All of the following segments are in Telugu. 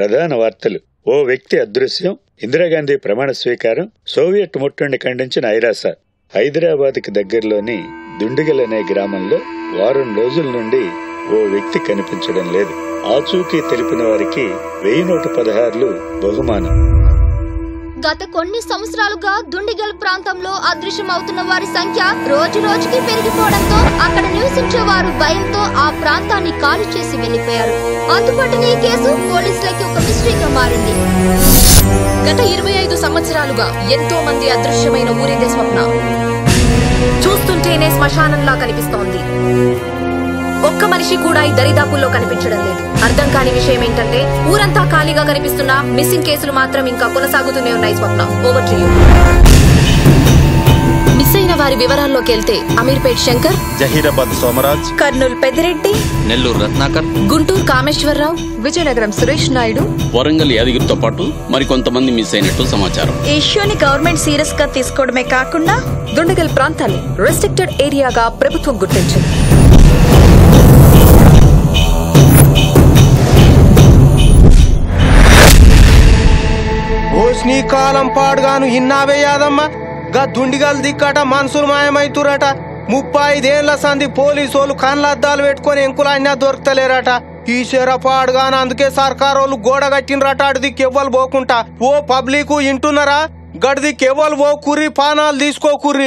ప్రధాన వార్తలు ఓ వ్యక్తి అదృశ్యం ఇందిరాగాంధీ ప్రమాణ స్వీకారం సోవియట్ ముట్టడిని ఖండించిన ఐరాస హైదరాబాద్కి దగ్గరలోని దుండిగల్ అనే గ్రామంలో వారం రోజుల నుండి ఓ వ్యక్తి కనిపించడం లేదు ఆచూకీ తెలిపిన వారికి వెయ్యి నూట పదహారులు బహుమానం గత కొన్ని సంవత్సరాలుగా దుండిగల్ ప్రాంతంలో అదృశ్యమవుతున్న వారి సంఖ్య రోజు రోజుకి పెరిగిపోవడంతో అక్కడ నివసించే వారు భయంతో ఆ ప్రాంతాన్ని ఖాళీ చేసి వెళ్లిపోయారు అందుబాటున ఈ కేసు పోలీసులకి ఒక మిస్టరీగా మారింది గత ఇరవై ఐదు సంవత్సరాలుగా ఎంతో మంది అదృశ్యమైన ఊరిదే స్వప్న చూస్తుంటేనే శ్మశానంలా కనిపిస్తోంది ఒక్క మనిషి కూడా ఈ దరిదాపుల్లో కనిపించడం లేదు అర్థం కాని విషయం ఏంటంటే ఊరంతా ఖాళీగా కనిపిస్తున్న మిస్సింగ్ కేసులు మాత్రం ఇంకా కొనసాగుతూనే ఉన్నాయి Swapna over to you miss అయిన వారి వివరాల్లోకి వెళ్తే అమీర్పేట్ శంకర్ జహీరాబాద్ సోమరాజ్ కర్నూలు పెద్దిరెడ్డి నెల్లూరు రత్నాకర్ గుంటూరు కామేశ్వరరావు విజయనగరం సురేష్ నాయుడు వరంగల్ యాదగిరితో పాటు మరికొంతమంది మిస్ అయినట్టు సమాచారం ఈ ఇష్యూని గవర్నమెంట్ సీరియస్ గా తీసుకోవడమే కాకుండా దుండగల్ ప్రాంతాన్ని రెస్ట్రిక్టెడ్ ఏరియాగా ప్రభుత్వం గుర్తించింది ఓష్ని కాలం పాడుగాను ఇన్నావే యాదమ్మ గా దుండిగల్ దిక్కట మనుషులు మాయమైతురట ముప్పై ఐదేళ్ల సంది పోలీసోళ్ళు కళ్ళద్దాలు పెట్టుకొని ఎంకులైనా దొరకలేరట ఈ చెర పాడుగాను అందుకే సర్కారోళ్ళు గోడ కట్టినరట అడిది కెవ్వలు పోకుంటా ఓ పబ్లిక్ ఇంటున్నారా గడిది కెవ్వలు పో కుర్రి పానాలు తీసుకో కుర్రి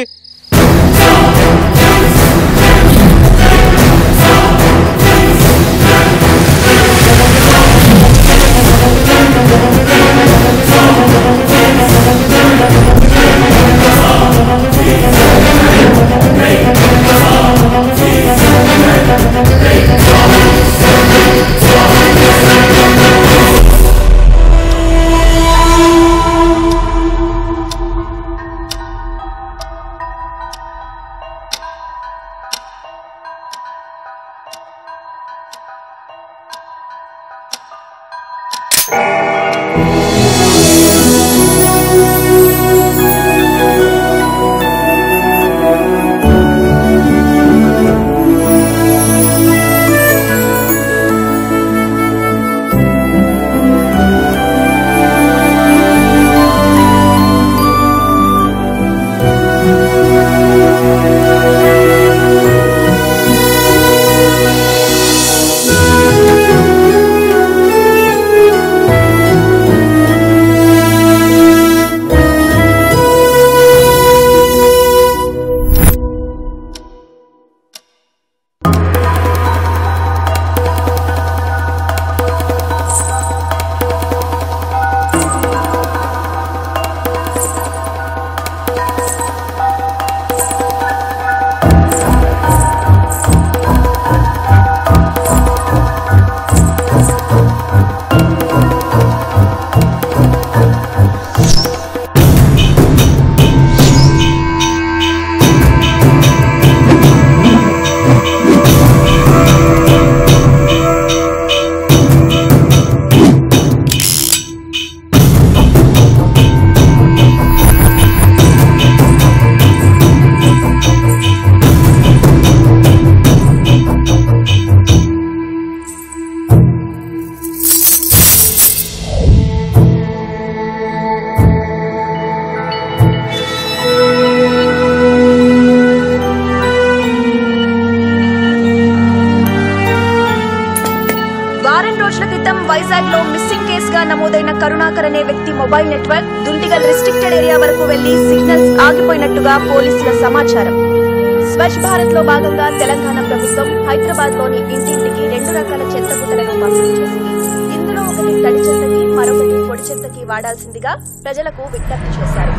వారం రోజుల క్రితం వైజాగ్ లో మిస్సింగ్ కేసుగా నమోదైన కరుణాకర్ అనే వ్యక్తి mobile network Dundigal restricted area వరకు వెళ్లి సిగ్నల్స్ ఆగిపోయినట్టుగా పోలీసుల సమాచారం స్వచ్ఛ భారత్ లో భాగంగా తెలంగాణ ప్రభుత్వం హైదరాబాద్ లోని ఇంటింటికి రెండు రకాల చెత్త బుట్టలను పంపిణీ చేసింది ఇందులో ఒకటి తడి చెత్తకి మరొకటి పొడి చెత్తకి వాడాల్సిందిగా ప్రజలకు విజ్ఞప్తి చేశారు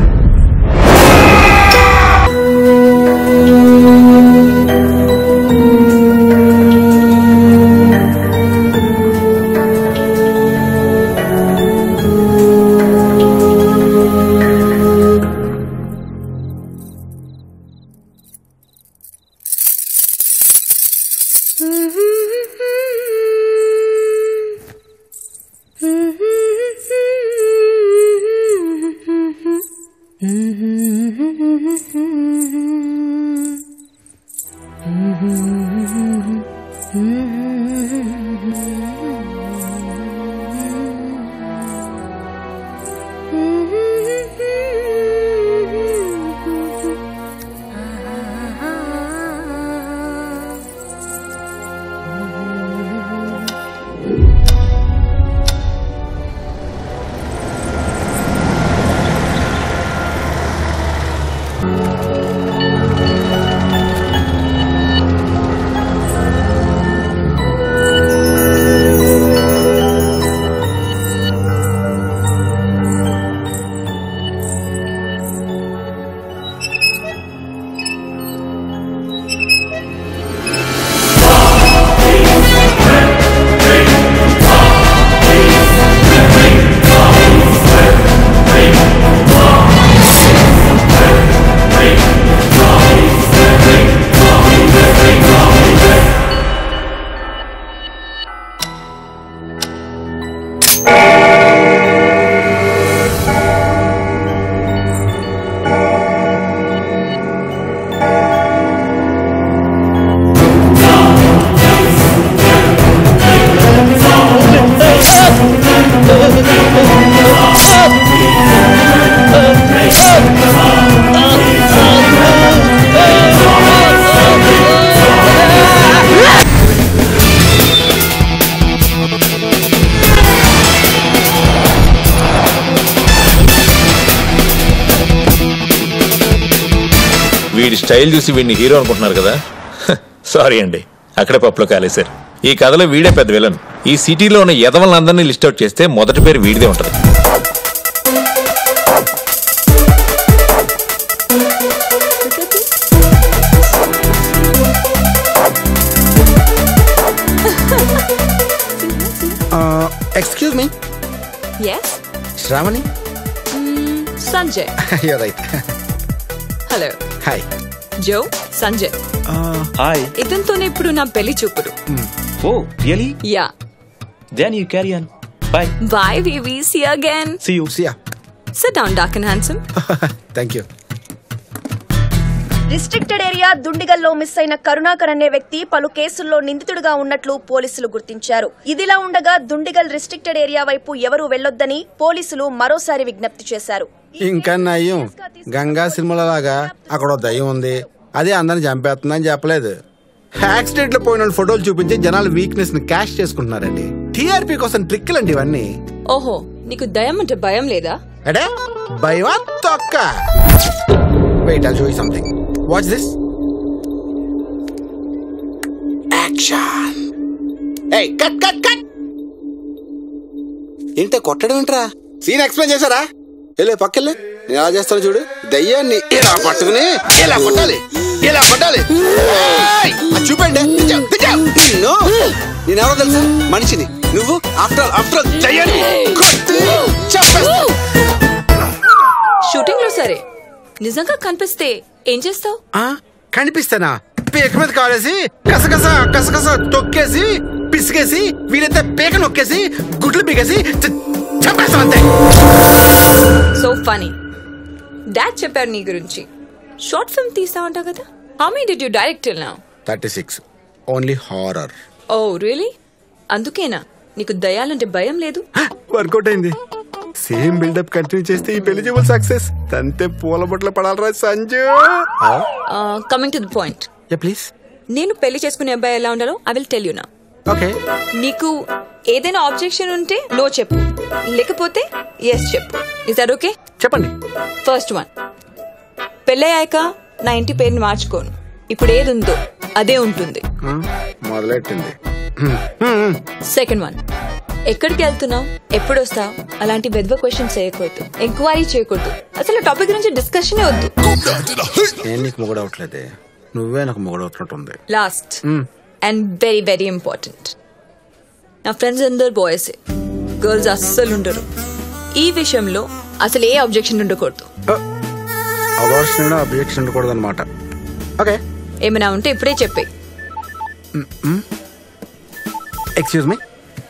వీడి స్టైల్ చూసి వీడిని హీరో అనుకుంటున్నారు కదా సారీ అండి అక్కడే పప్పులో కాలేశారు ఈ కథలో వీడే పెద్ద విలన్ ఈ సిటీలో ఉన్న ఎదవలందరినీ లిస్ట్ అవుట్ చేస్తే మొదటి పేరు వీడిదే ఉంటది excuse me yes Sravani Sanjay you're right hello hi Jo Sanjay hi ఇతనితోనే ఇప్పుడు నా పెళ్లి చూపుడు oh really yeah then you carry on bye bye వివి see again see you see ya sit down dark and handsome thank you restricted area దుండిగల్లో మిస్ అయిన కరుణాకర్ అనే వ్యక్తి పలు కేసుల్లో నిందితుడిగా ఉన్నట్లు పోలీసులు గుర్తించారు ఇదిలా ఉండగా దుండిగల్ రిస్ట్రిక్టెడ్ ఏరియా వైపు ఎవరూ వెళ్లొద్దని పోలీసులు మరోసారి విజ్ఞప్తి చేశారు ఇంకా నయ్యం గంగా సినిమాల లాగా అక్కడ ఓ దయ్యం ఉంది అదే అందరిని చంపేస్తుందని చెప్పలేదు యాక్సిడెంట్ లో పోయిన వాళ్ళ ఫోటోలు చూపించి జనాలు వీక్నెస్ ని క్యాష్ చేసుకుంటున్నారండి టీఆర్పీ కోసం ట్రిక్లు అండి ఇవన్నీ ఓహో నీకు దయం అంటే భయం లేదా అడే భయమా తొక్క wait I'll show you something watch this action ఏయ్ కట్ కట్ కట్ ఏంటే కొట్టడం ఏంట్రా సీన్ ఎక్స్ప్లెయిన్ చేశారా వెళ్ళే పక్కెళ్ళే నేను ఎలా చేస్తాను చూడు దయ్యాన్ని ఇలా పట్టుకుని ఇలా కొట్టాలి ఇలా కొట్టాలి ఏయ్! అది చూపండి దించావు, దించావు. నిన్ను నేను ఎవరో తెలుసా మనిషిని నువ్వు ఆఫ్టర్ ఆల్ ఆఫ్టర్ ఆల్ దయ్యాన్ని కొట్టి చంపేస్తావు షూటింగ్ లో సరే నిజంగా కనిపిస్తే ఏం చేస్తావు ఆ కనిపిస్తానా పేక మీద కాలేసి కసకస కసకస తొక్కేసి పిసికేసి వీలైతే పేక నొక్కేసి గుడ్లు పీకేసి చ- చంపేస్తాం అంతే సో ఫనీ డాడ్ చెప్పారు నీ గురించి షార్ట్ ఫిల్మ్ తీస్తావంటావు కదా how many did you direct నా thirty six only horror oh really అందుకేనా నీకు దయాలంటే భయం లేదు వర్కౌట్ అయింది సేమ్ బిల్డప్ కంటిన్యూ చేస్తే ఈ పెళ్లి చూపులు సక్సెస్ తంతే పూల బొట్లు పడాలరా Sanju coming to the point please నేను పెళ్లి చేసుకునే అబ్బాయి ఎలా ఉండాలో ఐ విల్ టెల్ యూ నా ఓకే నీకు ఏదైనా ఆబ్జెక్షన్ ఉంటే నో చెప్పు లేకపోతే ఎస్ చెప్పు ఇస్ దట్ ఓకే చెప్పండి ఫస్ట్ వన్ పెళ్ళయ్యాక నా ఇంటి పేరుని మార్చుకోను ఇప్పుడు ఏది ఉందో అదే ఉంటుంది మొదలెట్టింది సెకండ్ వన్ ఎక్కడికి వెళ్తున్నావు ఎప్పుడు వస్తావు అలాంటి వెద్వ క్వశ్చన్స్ చేయకూడదు ఎంక్వైరీ చేయకూడదు అసలు టాపిక్ గురించి డిస్కషన్ వద్దు నేను నీకు మొగడవట్లేదే నువ్వే నాకు మొగడవుతున్నట్టుంది last and very very important నా ఫ్రెండ్స్ అందరు బాయ్సే గర్ల్స్ అస్సలు ఉండరు ఈ విషయంలో అసలు ఏ అబ్జెక్షన్ ఉండకూడదు అబార్షన్ అబ్జెక్షన్ ఉండకూడదు అనమాట ఓకే ఏమైనా ఉంటే ఇప్పుడే చెప్పే ఎక్స్క్యూజ్ మీ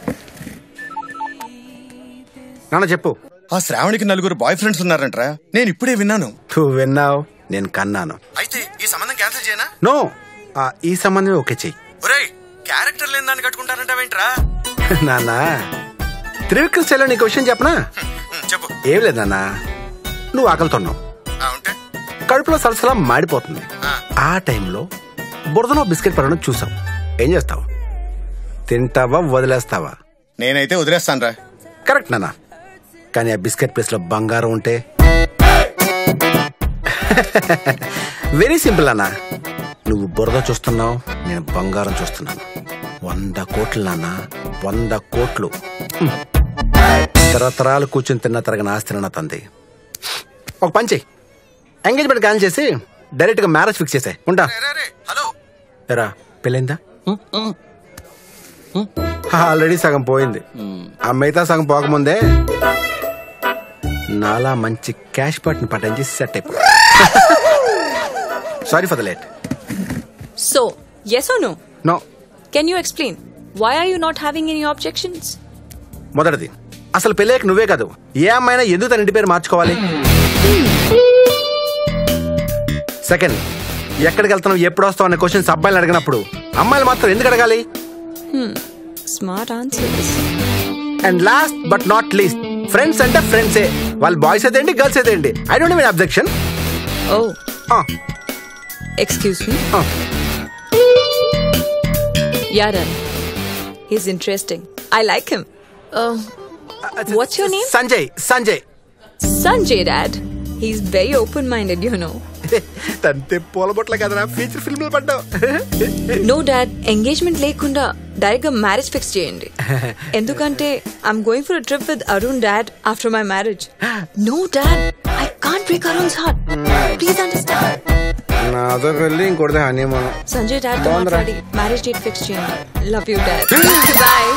నాన్న చెప్పు ఆ శ్రావణికి నలుగురు బాయ్ ఫ్రెండ్స్ ఉన్నారంట్రా నేను ఇప్పుడే విన్నాను నువ్వు విన్నావు నేను కన్నాను అయితే ఈ సంబంధం క్యాన్సిల్ చేయనా నో ఆ, ఈ సంబంధం ఓకే చెయ్యి ఒరేయ్ క్యారెక్టర్ లేని దాన్ని కట్టుకుంటారంటావేంట్రా నాన్న త్రివిక్రమ్ స్టైల్లో నీకు విషయం చెప్పనా చెప్పు ఏం లేదు నాన్న నువ్వు ఆకలితున్నావు ఆ, ఉంటే కడుపులో సలసలా మాడిపోతుంది ఆ టైంలో బురదలో బిస్కెట్ పడడం చూసావు ఏం చేస్తావు తింటావా వదిలేస్తావా నేనైతే వదిలేస్తానురా కరెక్ట్ నాన్న కానీ ఆ బిస్కెట్ ప్లేస్ లో బంగారం ఉంటే వెరీ సింపుల్ అన్న నువ్వు బురద చూస్తున్నావు నేను బంగారం చూస్తున్నాను వంద కోట్లు నాన్న వంద కోట్లు హ్మ్. తరతరాలు కూర్చుని తిన్న తరగని ఆస్తి నా తంది ఒక పని చెయ్యి ఎంగేజ్మెంట్ క్యాన్సిల్ చేసి డైరెక్ట్ గా మ్యారేజ్ ఫిక్స్ చేసే ఉంటా హలో ఎరా పెళ్ళైందా ఆల్రెడీ సగం పోయింది ఆ మిగతా సగం పోకముందే నాలా మంచి క్యాష్ పట్టిని పట్టించి సెట్ అయిపో sorry for the late so yes oh no no can you explain why are you not having any objections మొదటిది అసలు పెళ్ళాక నువ్వే కాదు ఏ అమ్మాయినా ఎందుకు తన ఇంటి పేరు మార్చుకోవాలి సెకండ్ ఎక్కడికి వెళ్తున్నావు ఎప్పుడు వస్తావు అనే క్వశ్చన్స్ అబ్బాయిలు అడిగినప్పుడు అమ్మాయిలు మాత్రం ఎందుకు అడగాలి smart answers and last but not least friends అంటే ఫ్రెండ్సే వాళ్ళు బాయ్స్ అయితే ఏంటి గర్ల్స్ అయితే ఏంటి I don't mean objection oh excuse me యారా he's interesting I like him what's your name Sanjay Sanjay Sanjay dad he's very open minded you know తంతే పూల బొట్ల కదరా ఫీచర్ ఫిల్మ్ పడ్డావు నో డాడ్ ఎంగేజ్మెంట్ లేకుండా డైరెక్ట్ గా మ్యారేజ్ ఫిక్స్ చేయండి ఎందుకంటే I'm going for trip with Arun dad after my marriage no dad I can't break Arun's heart please understand నాతో వెళ్ళి ఇంకోటిదే హనీమూన్ సంజయ్ డాడ్ తో బాగుందిరా. మాట్లాడి మ్యారేజ్ డేట్ ఫిక్స్ చేయండి లవ్ యూ డాడ్ బాయ్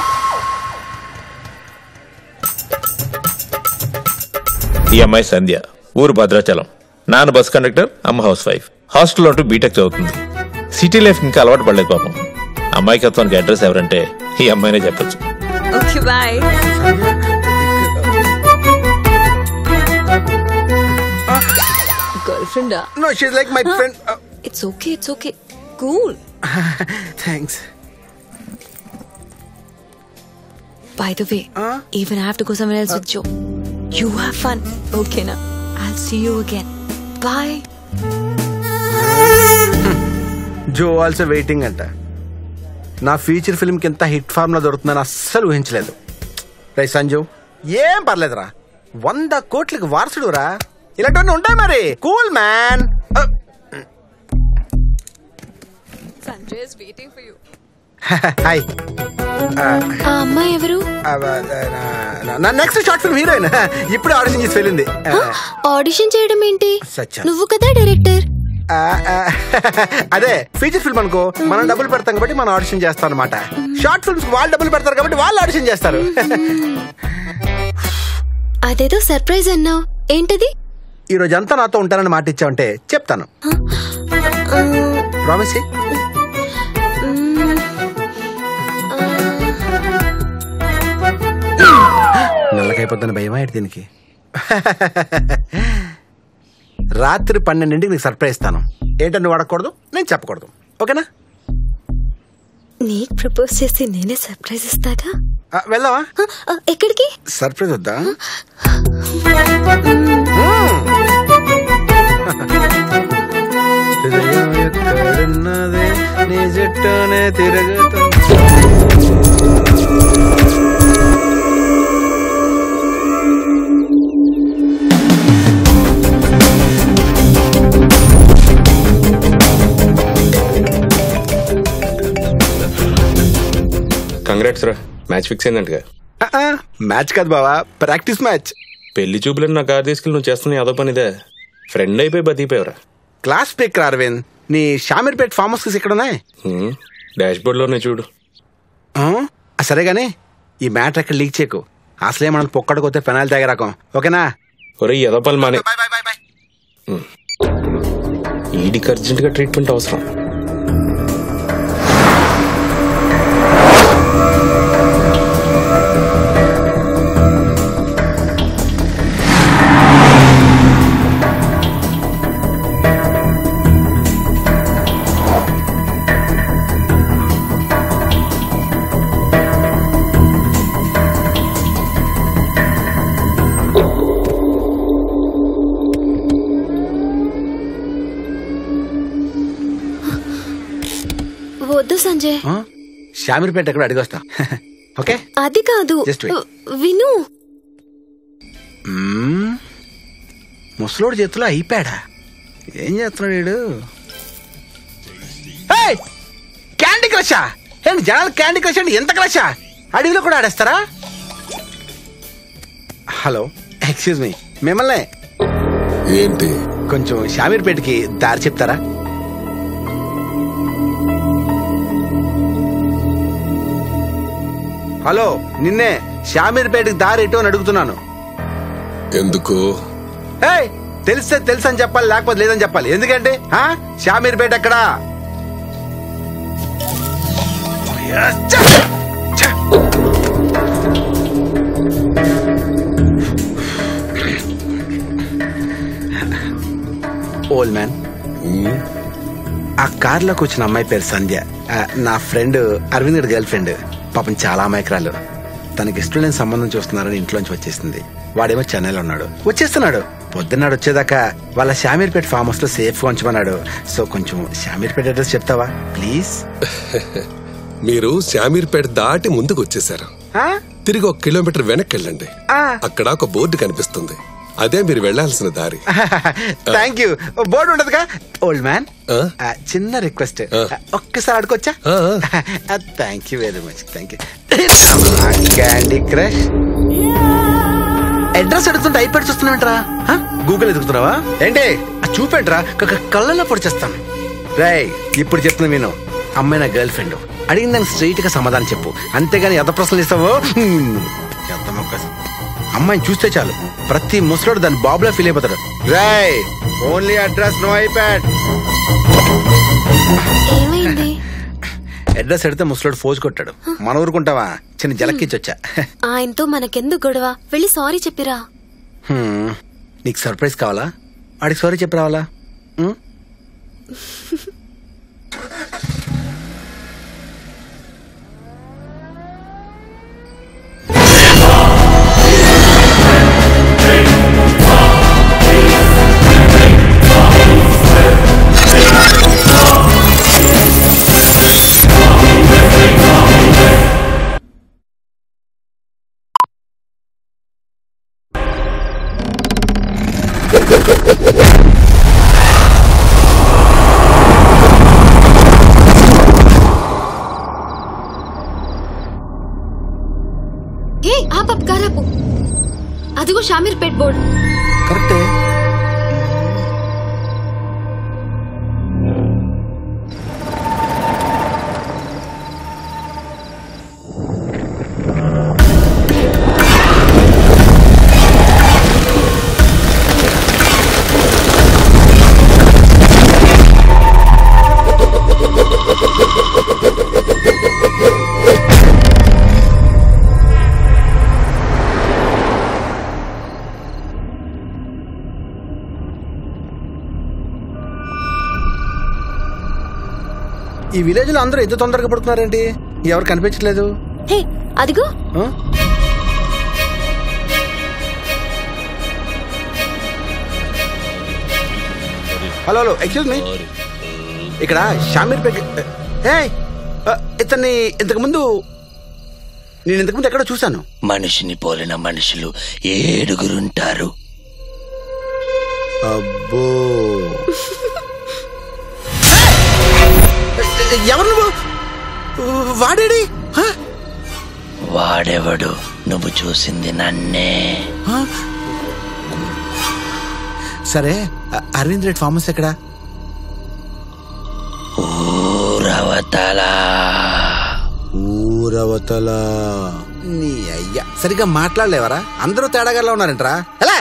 ఈ అమ్మాయి సంధ్య ఊరు భద్రాచలం నాన్న బస్ కండక్టర్ అమ్మ హౌస్ వైఫ్ హాస్టల్లో ఉంటూ బీటెక్ చదువుతుంది సిటీ లైఫ్ ఇంకా అలవాటు పడలేదు పాపం అమ్మాయికత్వానికి అడ్రస్ ఎవరంటే ఈ అమ్మాయినే చెప్పొచ్చు ఓకే బాయ్ గర్ల్ ఫ్రెండా no she's like my friend it's okay it's okay cool thanks By the way, even I have to go somewhere else with Joe. You have fun. Okay, na. I'll see you again. Bye. Jo also waiting అంట నా ఫీచర్ ఫిల్మ్ కి ఎంత హిట్ ఫార్మ్ లో దొరుకుతుందని అస్సలు ఊహించలేదు రై సంజు ఏం పర్లేదురా వంద కోట్లకి వారసుడు రా ఇలాంటివన్నీ ఉంటాయి మరి cool man Sanjay is waiting for you. హాయ్ ఆ అమ్మాయి ఎవరు నా నెక్స్ట్ షార్ట్ ఫిల్మ్ హీరోయిన్ ఇప్పుడే ఆడిషన్ చేసి వెళ్ళింది ఆడిషన్ చేయడం ఏంటి సత్యం. నువ్వు కదా డైరెక్టర్ ఆ, ఆ, అదే ఫీచర్ ఫిల్మ్ అనుకో మనం డబ్బులు పెడతాం కాబట్టి మనం ఆడిషన్ చేస్తాం అనమాట షార్ట్ ఫిల్మ్స్ వాళ్ళు డబ్బులు పెడతారు కాబట్టి వాళ్ళు ఆడిషన్ చేస్తారు అదేదో సర్ప్రైజ్ అన్నావు ఏంటది ఈ రోజు అంతా నాతో ఉంటానని మాట ఇచ్చావంటే చెప్తాను ప్రామిస్ నల్లకైపోతున్న భయమా ఏంటి దీనికి రాత్రి పన్నెండింటికి నీకు సర్ప్రైజ్ ఇస్తాను ఏంటో నువ్వు అడగకూడదు నేను చెప్పకూడదు ఓకేనా నీకు ప్రపోజ్ చేసి నేనే సర్ప్రైజ్ ఇస్తాగా ఆ, వెళ్దామా ఆ, ఆ, ఎక్కడికి సర్ప్రైజ్ వద్దా హృదయం ఎక్కడున్నదే నీ చుట్టూనే తిరుగుతూ కంగ్రాట్స్ రా మ్యాచ్ ఫిక్స్ అయిందంటగా మ్యాచ్ కాదు బావా ప్రాక్టీస్ మ్యాచ్ పెళ్లి చూపులను నా కార్ తీసుకెళ్ళి నువ్వు చేస్తున్న అదో పనిదే ఫ్రెండ్ అయిపోయి బతికిపోయావురా క్లాస్ స్పీకర్ అరవింద్ నీ షామీర్పేట్ ఫామ్ హౌస్ ఎక్కడ ఉన్నాయి డాష్ బోర్డ్లోనే చూడు ఆ? ఆ, సరే గానీ ఈ మ్యాటర్ ఎక్కడ లీక్ చేయకు అసలే మనం పొక్కడిపోతే పెనాలి తాగే రకం ఓకేనా ఒరే ఏదో పని మానే ఉమ్. ఈడికి అర్జెంటుగా ట్రీట్మెంట్ అవసరం వద్దు సంజయ్ ఆ? షామీర్పేట ఎక్కడ అడిగొస్తా ఓకే అది కాదు Just wait. విను మ్మ్. ముసలోడి చేతిలో అయిపోయాడా ఏం చేస్తున్నాడు వీడు ఏయ్! క్యాండీ క్రషా ఏంటి జనాలు క్యాండీ క్రష్ అంటే ఎంత క్రషా అడవిలో కూడా ఆడేస్తారా హలో ఎక్స్క్యూజ్ మీ మిమ్మల్ని ఏంటి కొంచెం షామీర్పేటకి దారి చెప్తారా హలో నిన్నే షామీర్పేటకి దారి ఎటు అని అడుగుతున్నాను ఎందుకు ఏయ్ తెలిస్తే తెలుసు అని చెప్పాలి లేకపోతే లేదని చెప్పాలి ఎందుకంటే ఆ? షామీర్పేట ఎక్కడా ఓల్డ్ మ్యాన్ ఆ కార్లోకి వచ్చిన అమ్మాయి పేరు సంధ్య ఆ, నా ఫ్రెండ్ అరవింద్ గడి గర్ల్ ఫ్రెండ్ పాపం చాలా అమాయకురాలు తనకి ఇష్టం లేని సంబంధం చూస్తున్నారని ఇంట్లోంచి వచ్చేసింది వాడేమో చెన్నైలో ఉన్నాడు వచ్చేస్తున్నాడు పొద్దున్నాడు వచ్చేదాకా వాళ్ళ షామీర్పేట ఫామ్ హౌస్ లో సేఫ్ గా ఉంచమన్నాడు సో కొంచెం షామీర్పేట అడ్రస్ చెప్తావా ప్లీజ్ మీరు శామీర్పేట దాటి ముందుకు వచ్చేసారు తిరిగి ఒక కిలోమీటర్ వెనక్కి వెళ్ళండి అక్కడ ఒక బోర్డు కనిపిస్తుంది అదే మీరు వెళ్ళాల్సిన దారి థ్యాంక్ యూ బోర్డు ఉండదుగా ఓల్డ్ మ్యాన్ చిన్న రిక్వెస్ట్ ఒక్కసారి ఆడుకోవచ్చా thank you very much thank you candy crush address అడుగుతుంటే ఐప్యాడ్ చూస్తున్నావేంట్రా గూగుల్ ఎదుగుతున్నావా ఏంటి ఆ చూపేంట్రా క- కళ్ళల్లో పొడిచేస్తాను రేయ్ ఇప్పుడు చెప్తున్నా నేను అమ్మాయి నా గర్ల్ ఫ్రెండ్ అడిగిన దానికి స్ట్రైట్ గా సమాధానం చెప్పు అంతేగాని ఎంత ప్రశ్నలు ఇస్తావో హ్మ్, ఎంత మొక్క అమ్మాయిని చూస్తే చాలు ప్రతి ముసలోడు దాని బాబులా ఫీల్ అయిపోతాడు రేయ్ ఓన్లీ అడ్రస్ నో ఐప్యాడ్ ఏమైంది అడ్రస్ అడిగితే ముసలోడు ఫోజ్ కొట్టాడు మన ఊరుకుంటావా చిన్న జలకిచ్చొచ్చా ఆయనతో మనకెందుకు గొడవ వెళ్ళి సారీ చెప్పిరా హ్మ్, నీకు సర్ప్రైజ్ కావాలా వాడికి సారీ చెప్పి రావాలా హ్మ్? ఏ ఆపప్ కారాపు అదిగో షామీర్ పేట్ బోర్డ్ కరెక్టే ఈ విలేజ్ లో అందరూ ఎంత తొందరగా పడుతున్నారేంటి ఎవరు కనిపించట్లేదు హే అదిగో ఆ? హలో హలో ఎక్స్క్యూజ్ మీ ఇక్కడ షామీర్ పేట్ హే ఇతన్ని ఇంతకు ముందు నేను ఇంతకు ముందు ఎక్కడో చూశాను మనిషిని పోలిన మనుషులు ఏడుగురుంటారు అబ్బో ఎవరు నువ్వు వాడేడి హ? వాడెవడు నువ్వు చూసింది నన్నే హ? సరే అ- అరవింద్ రెడ్డి ఫార్మస్ ఎక్కడ ఊరవతల ఊరవతల నీ అయ్యా సరిగ్గా మాట్లాడలేవరా అందరూ తేడాగా ఉన్నారంటరా ఎలా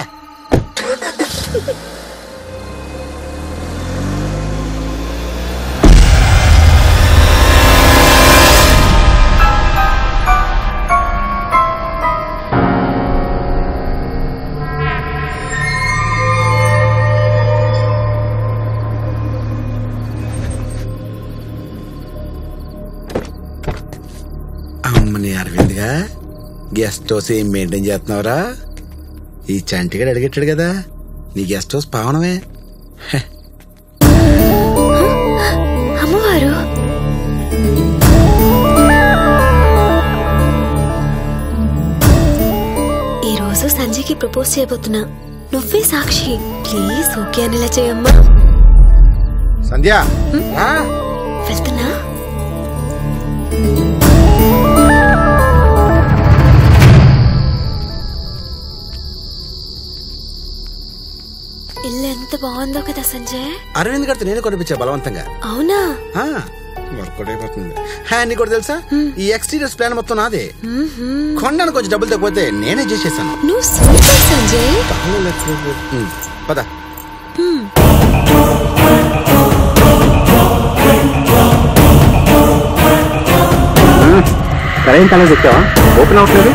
అమ్మని అరవింద్గా గెస్ట్ హౌస్ ఏం మెయింటైన్ చేస్తున్నావురా ఈ చంటిగాడు అడిగెట్టాడు కదా నీ గెస్ట్ హౌస్ పావనమే అమ్మవారు ఈ రోజు సంజయ్కి ప్రపోజ్ చేయబోతున్నా నువ్వే సాక్షి ప్లీజ్ ఓకే అనేలా చేయమ్మా సంధ్య రా. వెళ్తున్నా ఇల్లు ఎంత బాగుందో కదా సంజయ్ అరవింద్ గారితో నేను కొనిపించా బలవంతంగా అవునా ఆ, వర్కౌట్ అయిపోతుంది హా, నీకు కూడా తెలుసా ఈ ఎక్స్టీరియర్స్ ప్లాన్ మొత్తం నాదే మ్మ్హ్మ్. కొండను కొంచెం డబ్బులు తగ్గిపోతే నేనే చేసేసాను నువ్వు సూపర్ సంజయ్ ఉమ్, పద మ్మ్. సరైన తల తెచ్చావా ఓపెన్ అవుతుంది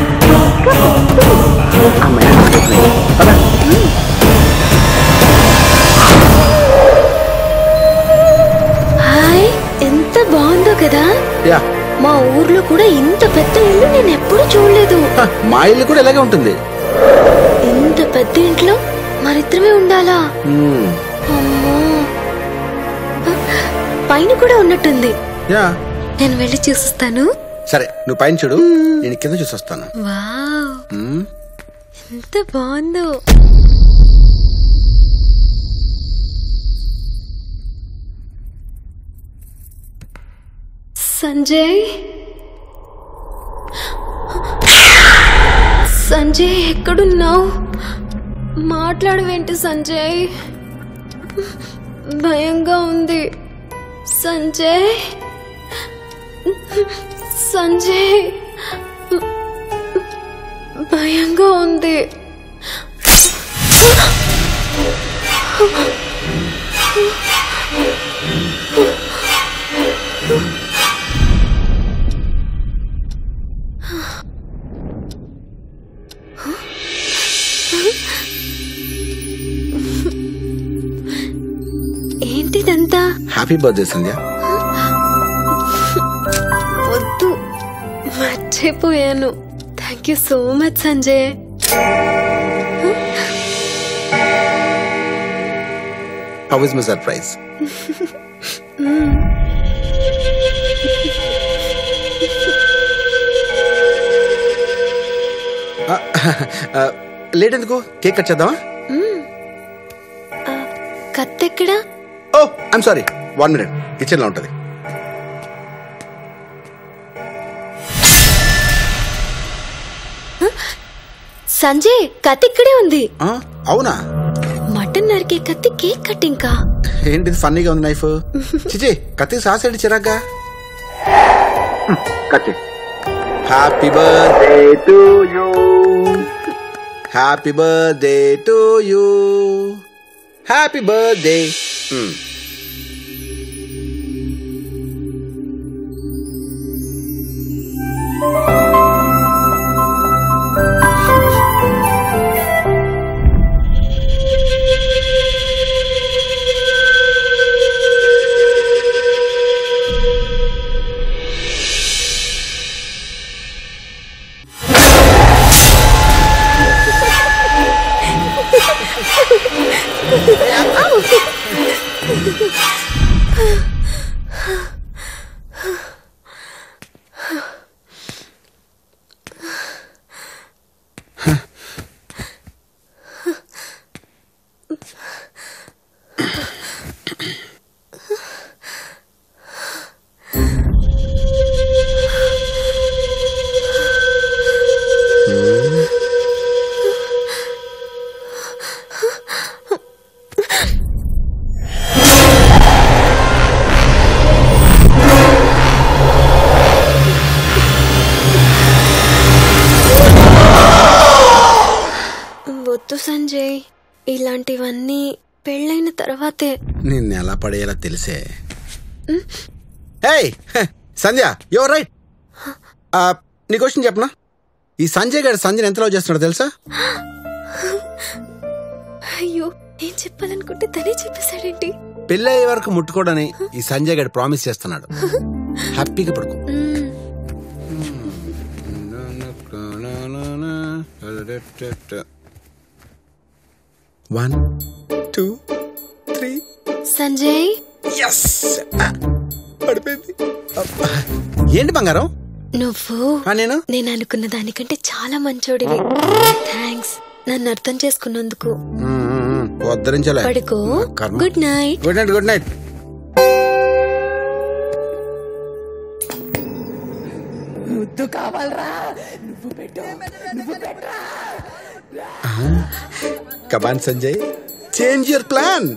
హాయ్ ఎంత బాగుందో కదా యా మా ఊర్లో కూడా ఇంత పెద్ద ఇల్లు నేను ఎప్పుడూ చూడలేదు మా ఇల్లు కూడా ఇలాగే ఉంటుంది ఇంత పెద్ద ఇంట్లో మరిద్దరమే ఉండాలా ఉమ్, అమ్మో పైన కూడా ఉన్నట్టుంది యా నేను వెళ్ళి చూసిస్తాను సరే నువ్వు పైన చూడు నేను కింద చూసి వస్తాను వావ్ ఉమ్, ఎంత బాగుందో సంజయ్ సంజయ్ ఎక్కడున్నావు మాట్లాడవేంటి సంజయ్ భయంగా ఉంది సంజయ్ సంజయ్ భయంగా ఉంది ఏంటిదంతా హ్యాపీ బర్త్డే సంధ్య వద్దు మర్చిపోయాను thank you so much Sanjay how is my surprise late ఎందుకు కేక్ కట్ చేద్దామా కత్తెక్కడా oh I'm sorry one minute kitchen లో ఉంటది సంజయ్ కత్తి ఇక్కడే ఉంది ఆ, అవునా మటన్ నరికే కత్తి కేక్ కట్టింగ్ కా ఏంటిది ఫన్నీగా ఉంది నైఫ్ చిచి కత్తి సాసేటి చిరాగ్గా కత్తి happy birthday to you happy birthday to you happy birthday వద్దు సంజయ్ ఇలాంటివన్నీ పెళ్ళైన తర్వాతే నిన్ను ఎలా పడేయాలో తెలిసే హేయ్ సంధ్య యువర్ రైట్ నీ క్వశ్చన్ చెప్పనా ఈ సంజయ్ గారు సంజయ్ ఎంత లవ్ చేస్తున్నాడో తెలుసా అయ్యో ఏం చెప్పాలనుకుంటే తనే చెప్పేశాడేంటి పెళ్ళయ్యే వరకు ముట్టుకోడని ఈ సంజయ్ గారు ప్రామిస్ చేస్తున్నాడు హ్యాపీగా పడుకో one two three Sanjay yes పడిపోయింది ఏంటి బంగారం నువ్వు ఆ, నేను నేను అనుకున్న దానికంటే చాలా మంచోడివి థ్యాంక్స్ నన్ను అర్థం చేసుకున్నందుకు వద్దరించలే పడుకో కర్మ. Good night good night good night ముద్దు కావాలరా నువ్వు పెట్టు నువ్వు పెట్టరా come on Sanjay change your plan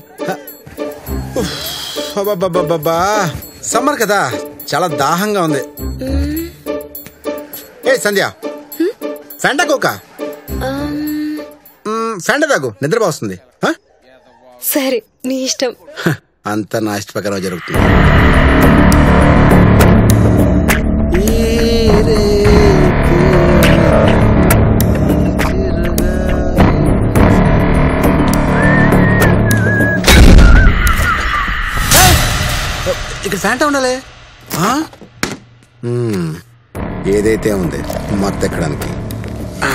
summer కదా చాలా దాహంగా ఉంది ఏ సంధ్య ఫెండా కోక ఫెండ తాగు నిద్ర వస్తుంది సరే నీ ఇష్టం అంత నా ఇష్ట ప్రకారం జరుగుతుంది ఇక్కడ ఫ్యాంటా ఉండాలి ఆ? మ్మ్. ఏదైతే ఉంది మత్తు ఎక్కడానికి ఆ.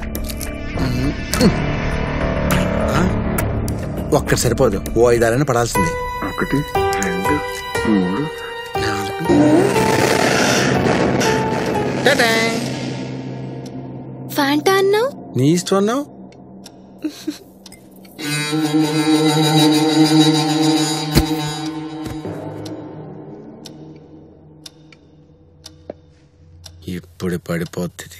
ఆ? ఒక్కటి సరిపోదు ఓ ఐదారైనా పడాల్సిందే ఒకటి రెండు మూడు ఫ్యాంటా అన్నావు నీ ఇష్టం అన్నావు ఇప్పుడు పడిపోతుంది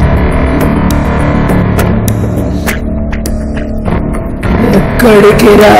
ఎక్కడికి రా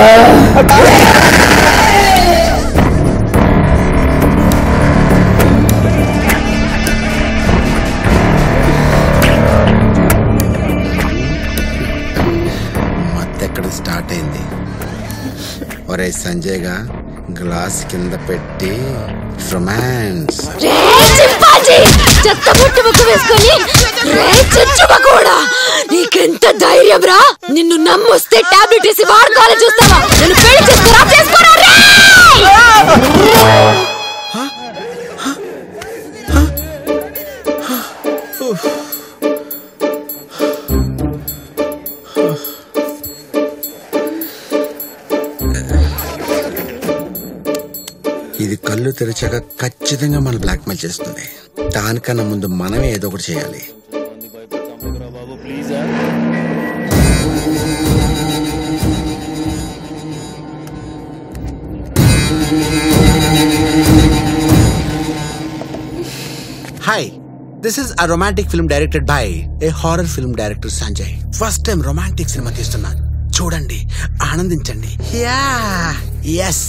మత్తెక్కడ స్టార్ట్ అయింది ఒరే సంజయ్గా గ్లాస్ కింద పెట్టి రొమాన్స్ రే చింపాజీ చెత్త పుట్టు ముక్కు వేసుకొని రే చచ్చుమ కూడా నీకెంత ధైర్యం రా నిన్ను నమ్మొస్తే టాబ్లెట్ వేసి వాడుకోవాలని చూస్తావా నేను పెళ్లి చేసుకోరా చేసుకోరా రే ఇది కళ్ళు తెరిచాక ఖచ్చితంగా మన బ్లాక్మెయిల్ చేస్తుంది దానికన్నా ముందు మనమే ఏదో ఒకటి చేయాలి hi this is a romantic film directed by a horror film director Sanjay first time romantic cinema తీస్తున్నాను చూడండి ఆనందించండి యా ఎస్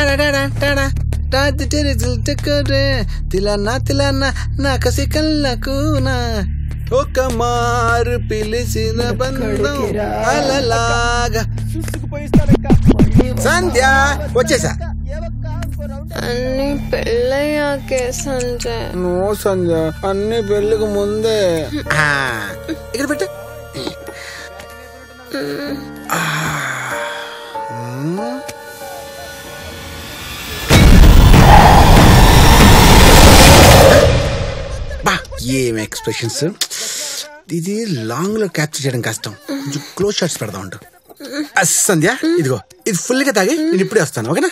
తిలన్నా తిలన్నా నా కసి కళ్ళకు నా ఒక మారు పిలిచిన బంధం అలలాగా సంధ్య వచ్చేసా అన్ని పెళ్ళయ్యాకే సంజయ్ నో సంధ్య అన్ని పెళ్లికి ముందే ఇక్కడ పెట్టు బా ఏం ఎక్స్ప్రెషన్స్ ఇది లాంగ్ లో క్యాప్చర్ చేయడం కష్టం కొంచెం క్లోజ్ షాట్స్ పెడదాం ఉండు ఆ, సంధ్య ఇదిగో ఇది ఫుల్ గా తాగి నేను ఇప్పుడే వస్తాను ఓకేనా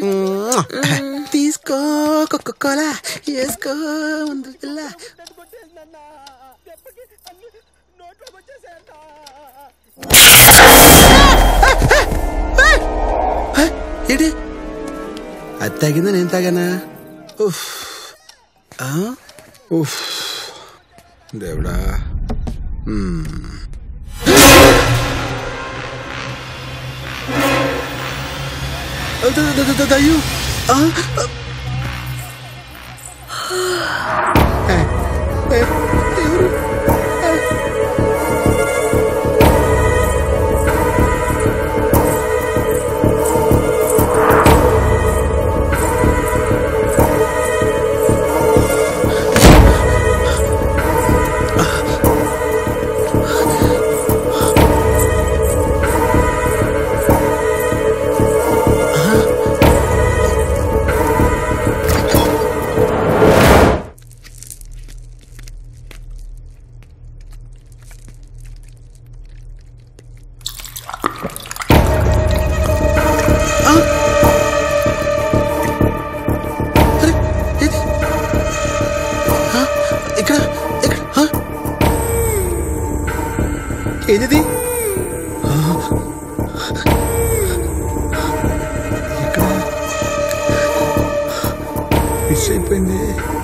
తీసుకో కొక్క కోలా వేసుకో ముందు పిల్ల ఏంటి అది తాగిందా నేను తాగానా ఉఫ్ ఆ? ఉఫ్ దేవుడా మ్మ్. అద- అద- అద- అద- అయ్యో ఆ? ఏ, ఏ, ఎవరు? ఆ. ఆ? ఇక్కడ ఇక్కడ ఆ? ఏదిది ఆ? ఇక్కడ మిస్ అయిపోయింది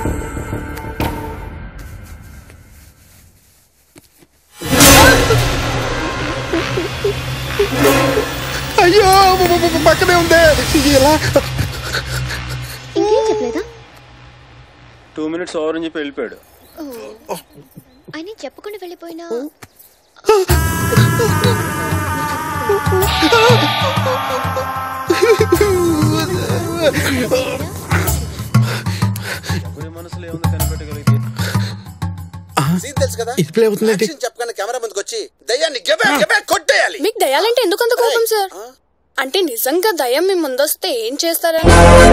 అయ్యో పక్కనే ఉందే ఎలా ఇంకేం చెప్పలేదా టూ మినిట్స్ ఓవర్ అని చెప్పి వెళ్ళిపోయాడు ఓ. ఆయన చెప్పకుండా వెళ్ళిపోయినా మనసులో ఏముందో కనిపెట్టగలిగితే సీన్ తెలుసు కదా ఇది ప్లే అవుతుంది చెప్పకుండా కెమెరా ముందుకు వచ్చి దయ్యాన్ని గెబే గెబే కొట్టేయాలి మీకు దయాలంటే ఎందుకంత కోపం సార్ అంటే నిజంగా దయ్యం మీ ముందొస్తే ఏం చేస్తారని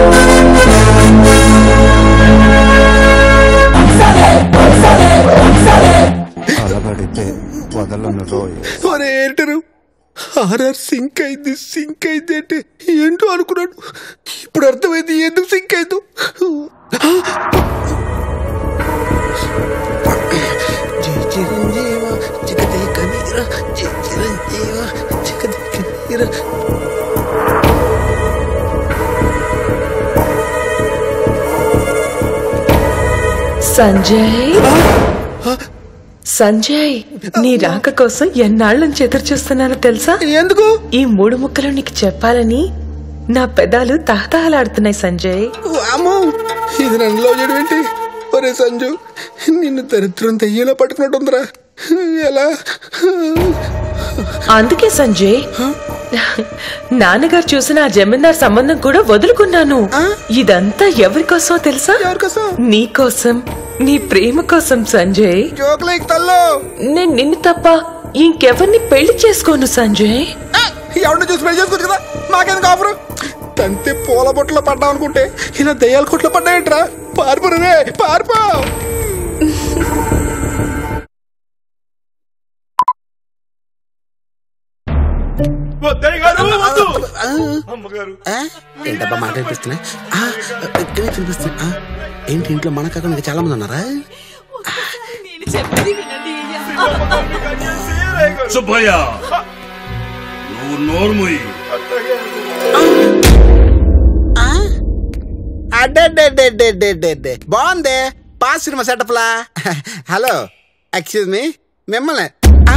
అలబడితే వదలను రోయ్ ఒరే ఏంటరు ఆర్ఆర్ సింక్ అయింది సింక్ అయింది అంటే ఏంటో అనుకున్నాడు ఇప్పుడు అర్థమైంది ఎందుకు సింక్ అయిందో జై చిరంజీవ జగదే కవీర జై చిరంజీవ జగదే కవీర సంజయ్ సంజయ్ నీ రాక కోసం ఎన్నాళ్ళ నుంచి ఎదురు చూస్తున్నానో తెలుసా ఎందుకు ఈ మూడు ముక్కలు నీకు చెప్పాలని నా పెదాలు తహతహలాడుతున్నాయి సంజయ్ అమ్మో ఇది నన్ను లవ్ చేయడం ఏంటి ఒరే సంజు నిన్ను దరిద్రం తెయ్యేలా పట్టుకున్నట్టుందిరా ఎలా అందుకే సంజయ్ నాన్నగారు చూసిన ఆ జమీందార్ సంబంధం కూడా వదులుకున్నాను ఇదంతా ఎవరి కోసమో తెలుసా నీ కోసం నీ ప్రేమ కోసం సంజయ్ జోకులేకి తల్లో నేను నిన్ను తప్ప ఇంకెవరిని పెళ్లి చేసుకోను సంజయ్ ఎవరిని చూసి పెళ్లి చేసుకోవచ్చు కదా మాకెందుకు ఆఫరు తంతే పూల బొట్లో పడ్డాం అనుకుంటే ఇలా దయ్యాల కొట్లో పడ్డాయంట్రా పారిపోరు రే పారిపో ఏంటబ్బా మాట వినిపిస్తున్నా ఆ, ఇక్కడే వినిపిస్తున్నా ఆ, ఏంటి ఇంట్లో మన కాకుండా ఇంకా చాలా మంది ఉన్నారా సుబ్బయ్య నువ్వు నోరు మూయి అడ్డే బాగుంది పాస్ సినిమా సెటప్ లా హలో ఎక్స్క్యూజ్ మీ మిమ్మల్ని ఆ,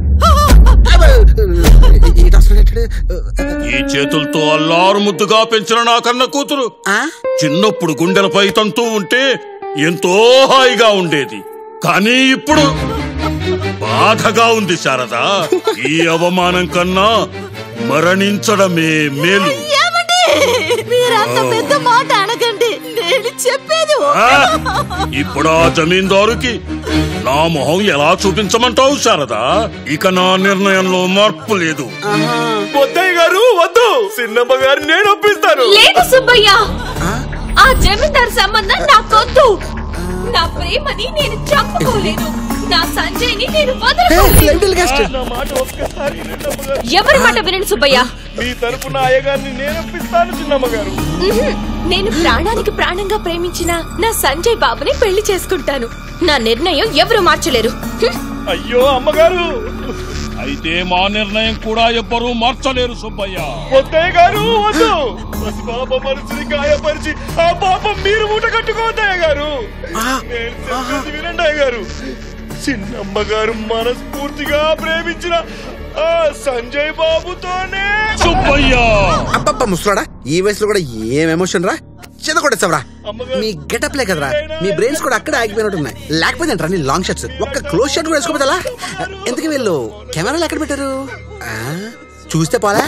ఇటు వస్తున్నాడు ఏంటి? ఈ చేతులతో అల్లారు ముద్దుగా పెంచిన నా కన్న కూతురు చిన్నప్పుడు గుండెలపై తంతూ ఉంటే ఎంతో హాయిగా ఉండేది కానీ ఇప్పుడు బాధగా ఉంది శారద ఈ అవమానం కన్నా మరణించడమే మేలు ఏమండి మీరంత పెద్ద మాట అనకండి నేను చెప్పేది ఆ? ఇప్పుడు ఆ జమీందారుకి నా మొహం ఎలా చూపించమంటావు శారదా ఇక నా నిర్ణయంలో మార్పు లేదు పొద్దయ్య గారు వద్దు చిన్నమ్మ గారు నేను ఒప్పిస్తాను లేదు సుబ్బయ్య ఆ జమీందార్ సంబంధం నాకొద్దు నా ప్రేమని నేను చంపుకోలేను నా సంజయ్ని నేను వదలకోలేను నా మాట ఒక్కసారి చిన్నమ్మ గారు. ఎవరి మాట వినండి సుబ్బయ్య మీ తరపున అయ్యగారిని నేను ఒప్పిస్తాను చిన్నమ్మ గారు ఉహుం. నేను ప్రాణానికి ప్రాణంగా ప్రేమించిన నా సంజయ్ బాబుని పెళ్లి చేసుకుంటాను నా నిర్ణయం ఎవరు మార్చలేరు హ్మ్. అయ్యో అమ్మగారు అయితే మా నిర్ణయం కూడా ఎవ్వరూ మార్చలేరు సుబ్బయ్య పొద్దయ్య గారు వద్దు పసి పాప మనసుని గాయపరిచి ఆ పాపం మీరు మూట కట్టుకోవద్దయ్య గారు నేను చెప్పేది వినండి అయ్య గారు చిన్నమ్మ గారు మనస్ఫూర్తిగా ప్రేమించిన ఆ సంజయ్ బాబుతోనే సుబ్బయ్య అబ్బబ్బా ముసలాడా ఈ వయసులో కూడా ఏం ఎమోషన్ రా చిన్న కొట్టేస్తావరా మీ గెటప్లే కదరా మీ బ్రెయిన్స్ కూడా అక్కడే ఆగిపోయినట్టున్నాయి లేకపోతే ఏంట్రా నీ లాంగ్ షర్ట్స్ ఒక్క క్లోజ్ షర్ట్ కూడా వేసుకోపోతే ఎలా ఎందుకు వీళ్ళు కెమెరాలు ఎక్కడ పెట్టారు ఆ, చూస్తే పోలా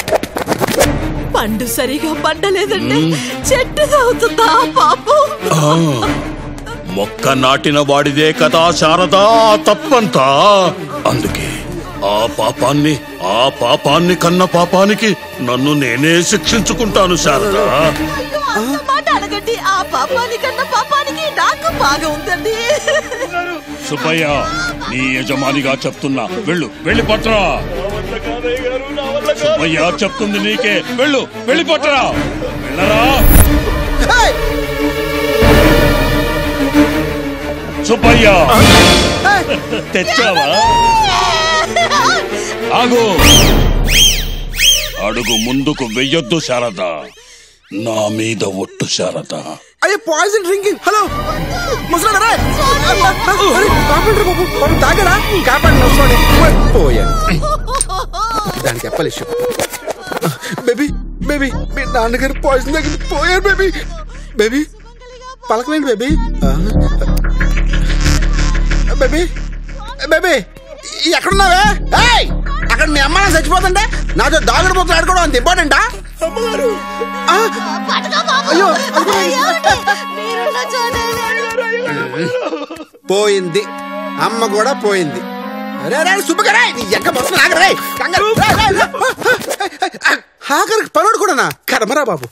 పండు సరిగా పండలేదంటే చెట్టు అవుతుందా పాపం ఆ, మొక్క నాటిన వాడిదే కదా శారదా ఆ తప్పంతా అందుకే ఆ పాపాన్ని ఆ పాపాన్ని కన్న పాపానికి నన్ను నేనే శిక్షించుకుంటాను శారదా అంత మాట అడగండి ఆ పాపాని కన్నా పాపానికి నాకు బాగా ఉందండి సుబ్బయ్య నీ యజమానిగా చెప్తున్నా వెళ్ళు వెళ్ళి పట్రా సుబ్బయ్య చెప్తుంది నీకే వెళ్ళు వెళ్ళి పట్రా వెళ్ళరా సుబ్బయ్య తెచ్చావా ఆగు అడుగు ముందుకు వెయ్యొద్దు శారద నా మీద ఒట్టు శారద అయ్యే పాయిజన్ డ్రింకింగ్ హలో ముసలాడా రే అరే, కాపాడండి బాబు బాబు తాగడా కాపాడండి ముసలాడే పోయాను దానికి చెప్పాలి ఇష్యూ బేబీ బేబీ మీ నాన్నగారు పాయిజన్ తగ్గింది పోయారు బేబీ బేబీ పలకలేండి బేబీ బేబీ బేబీ ఎక్కడున్నావే ఏయ్ అక్కడ మీ అమ్మ నాన్న చచ్చిపోతుంటే నాతో దాగుడు పోతులు ఆడుకోవడం అంత ఇంపార్టెంటా అయ్యో పోయింది అమ్మ కూడా పోయింది రే రే సుబ్బగా రే నీ ఎక్క బస్సు ఆగరా రే కంగారు రే, రే, రే. ఆఖరికి పనుడు కూడానా కర్మరా బాబు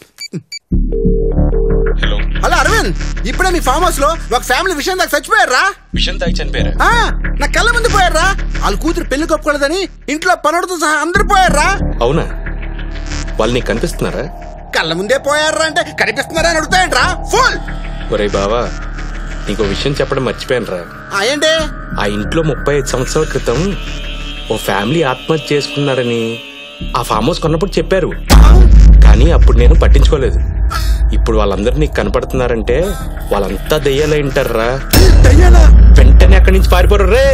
హలో అరవింద్ ఇప్పుడే మీ ఫామ్ హౌస్ లో ఒక ఫ్యామిలీ విషయం దాకా చచ్చిపోయారా విషయం తాగి చనిపోయారా ఆ, నా కళ్ళ ముందు పోయారా వాళ్ళ కూతురు పెళ్లి కొప్పుకోలేదని ఇంట్లో పనుడుతో సహా అందరు పోయారా అవునా వాళ్ళు నీకు కనిపిస్తున్నారా కళ్ళ ముందే పోయారా అంటే కనిపిస్తున్నారా అని అడుగుతాయంట్రా ఫుల్ ఒరే బావా నీకు విషయం చెప్పడం మర్చిపోయానురా ఆ, ఏంటి ఆ ఇంట్లో ముప్పై ఐదు సంవత్సరాల క్రితం ఓ ఫ్యామిలీ ఆత్మహత్య చేసుకున్నారని ఆ ఫామ్ హౌస్ కొన్నప్పుడు చెప్పారు కానీ అప్పుడు నేను పట్టించుకోలేదు ఇప్పుడు వాళ్ళందరూ నీకు కనపడుతున్నారంటే వాళ్ళంతా దెయ్యాలై ఉంటారా వెంటనే అక్కడి నుంచి పారిపోరు రే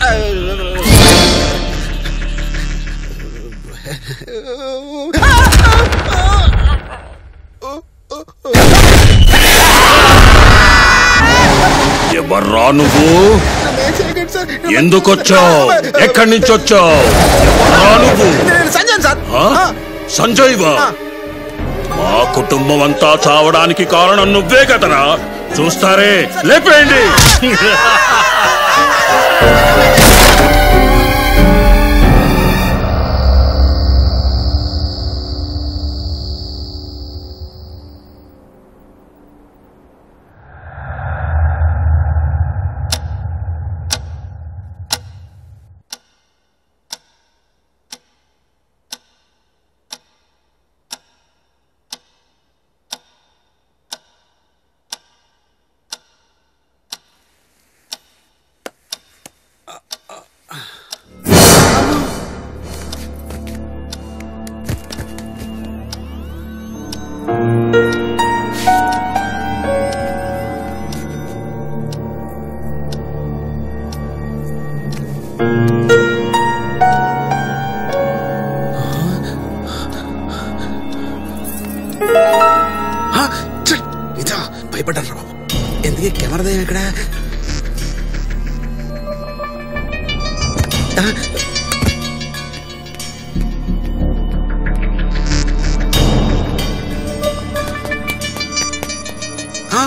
ఎవర్రా నువ్వు ఎందుకొచ్చావు ఎక్కడి నుంచి వచ్చావు ఎవర్రా నువ్వు సంజయ్ సార్ ఆ? సంజయ్ వా మా కుటుంబం అంతా చావడానికి కారణం నువ్వే కదరా చూస్తారే లేపేయండి ఇదా భయపడ్డారు బాబు ఎందుకే కెమెరా దయ్యం ఇక్కడ ఆ, ఆ,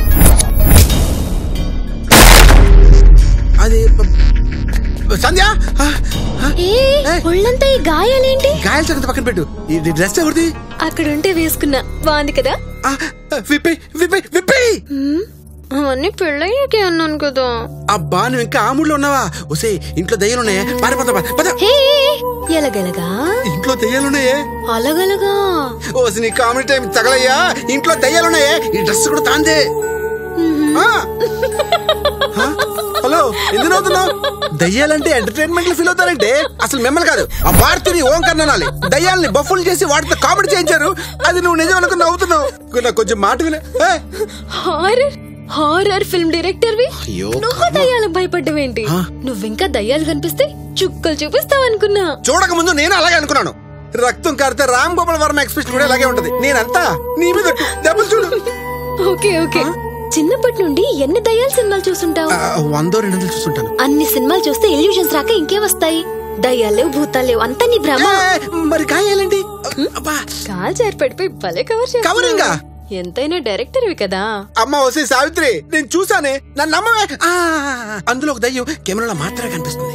అది బ- సంధ్య ఆ, ఒళ్ళంతా ఈ గాయాలేంటి గాయాల సంగతి పక్కన పెట్టు ఇది డ్రెస్ ఎవరిది అక్కడ ఉంటే వేసుకున్నా బాగుంది కదా విప్పి విప్పి విప్పి అవన్నీ పెళ్ళయ్యాకే అన్నాను కదా అబ్బా నువ్వు ఇంకా ఆముడిలో ఉన్నావా ఒసే ఇంట్లో దయ్యాలున్నాయే పారిపోతా పద హే ఎలగెలగా ఇంట్లో దయ్యాలున్నాయే అలగలగా ఓసి నీ కామెడీ టైం తగలయ్యా ఇంట్లో దయ్యాలున్నాయే ఈ డ్రెస్ కూడా తాందే ఆ. ఆ? హలో ఎందుకు నవ్వుతున్నావు దయ్యాలంటే ఎంటర్టైన్మెంట్ లో ఫీల్ అవుతారంటే అసలు మిమ్మల్ని కాదు ఆ భారతిని ఓంకర్ అనాలి దయ్యాల్ని బఫుల్ చేసి వాటితో కామెడీ చేయించారు అది నువ్వు నిజం అనుకుని నవ్వుతున్నావు నాకు కొంచెం మాట వినే ఏ? హారర్ హారర్ ఫిల్మ్ డైరెక్టర్ వి అయ్యో, నువ్వు దయ్యాలకు భయపడ్డవేంటి నువ్వింకా దయ్యాలు కనిపిస్తే చుక్కలు చూపిస్తావు అనుకున్నా చూడక ముందు నేను అలాగే అనుకున్నాను రక్తం కారితే రామ్ గోపాల్ వర్మ ఎక్స్ప్రెషన్ కూడా ఇలాగే ఉంటది నేనంతా నీ మీద ఒట్టు. దెబ్బలు చూడు ఓకే ఓకే చిన్నప్పటి నుండి ఎన్ని దయ్యాల సినిమాలు చూసుంటావు ఆ, వందో రెండు వందలు చూస్తుంటాను అన్ని సినిమాలు చూస్తే ఇల్యూషన్స్ రాక ఇంకే వస్తాయి దయ్యాలు లేవు భూతాలు లేవు అంతా నీ భ్రమ మరి కాయాలేంటి కాల్ చేరి పడిపోయి భలే కవర్ కవరింగా? ఎంతైనా డైరెక్టర్వి కదా అమ్మ వసే సావిత్రి నేను చూసానే నన్ను నమ్మవే ఆ, అందులో ఒక దయ్యం కెమెరాలో మాత్రమే కనిపిస్తుంది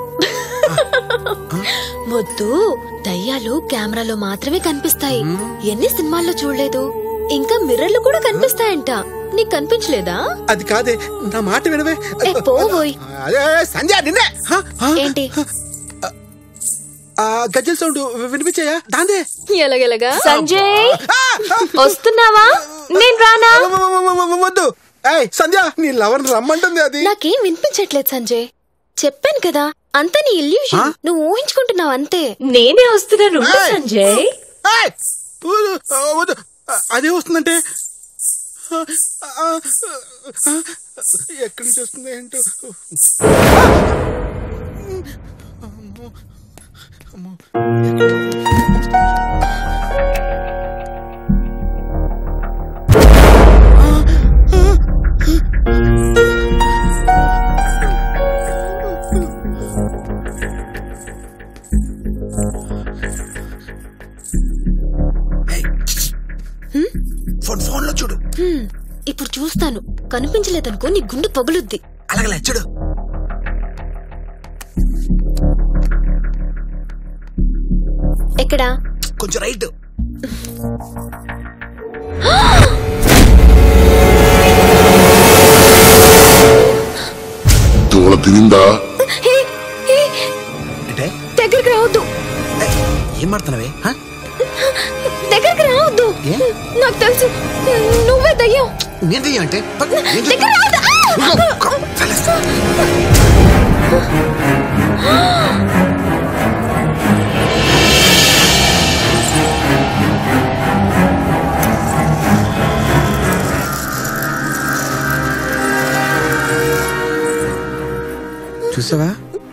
మొద్దు దయ్యాలు కెమెరాలో మాత్రమే కనిపిస్తాయి ఎన్ని సినిమాల్లో చూడలేదు ఇంకా మిర్రర్లు కూడా కనిపిస్తాయంట నీకు కనిపించలేదా అది కాదే నా మాట వినవే ఏ పోవోయ్ అదే సంధ్య నిన్నే హ? హ? ఏంటి ఆ గజ్జల సౌండ్ వినిపించాయా దాందే ఎలాగెలగా సంజయ్ వస్తున్నావా నేను రానా వద్దు ఏయ్ సంధ్య నీ లవర్ రమ్మంటుంది అది నాకేం వినిపించట్లేదు సంజయ్ చెప్పాను కదా అంతా నీ ఇల్యూషన్ నువ్వు ఊహించుకుంటున్నావు అంతే నేనే వస్తున్నాను ఉండు, ఏయ్! సంజయ్ ఏయ్! వద్దు, ఆ, వద్దు. ఆ, అదే వస్తుందంటే ఆ, ఆ, ఆ, ఎక్కడి నుంచి వస్తుంది ఏంటో ఫోన్ ఫోన్ లో చూడు హ్మ్, ఇప్పుడు చూస్తాను కనిపించలేదనుకో నీ గుండె పగులుద్ది అలాగలే చూడు ఎక్కడా కొంచెం రైట్ దూల తినిందా హే, హే, అంటే దగ్గరికి రావద్దు ఏం మాడుతున్నావే దగ్గరికి రావద్దు ఏ? నాకు తెలుసు నువ్వే దయ్యం నేను దెయ్యం అంటే పద, నేను దగ్గర రావద్దు ఆ! ఇదిగో, కమ్, చల్లేస్తా. చూసావా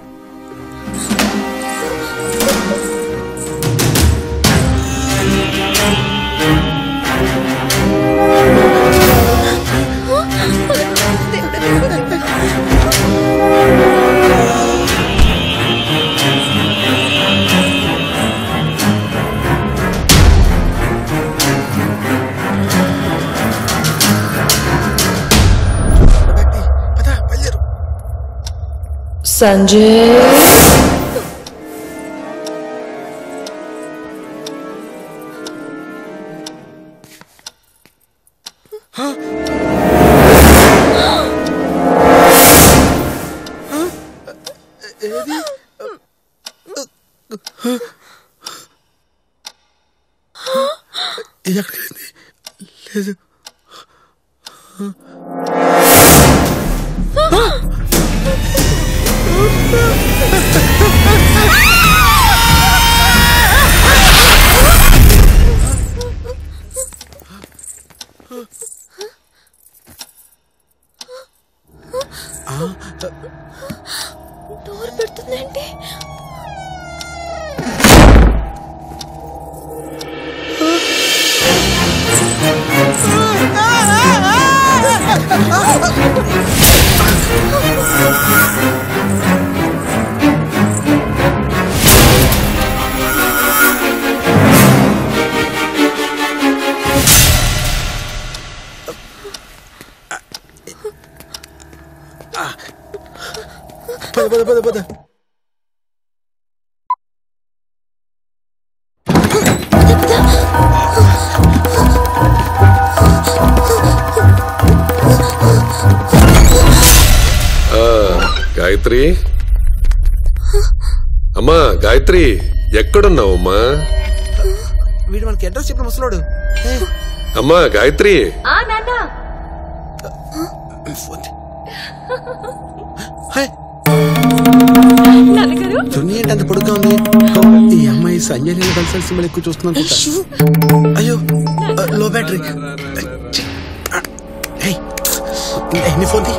సంజయ్ లేదు డోర్ పెడుతుందండి పద పద పద పద ఆ, గాయత్రి అమ్మా గాయత్రి ఎక్కడున్నావు అమ్మా వీడు మనకి అడ్రస్ చెప్పిన ముసలోడు అమ్మా గాయత్రి ఆ నాన్న నాన్నగారు చున్నీ ఏంటి అంత పొడుగ్గా ఉంది ఈ అమ్మాయి సంజయ్ నేను కలిసి సినిమాలు ఎక్కువ చూస్తున్నాను అయ్యో లో బ్యాటరీ ఛీ. ఏయ్, ఏయ్, నీ ఫోన్ తీ.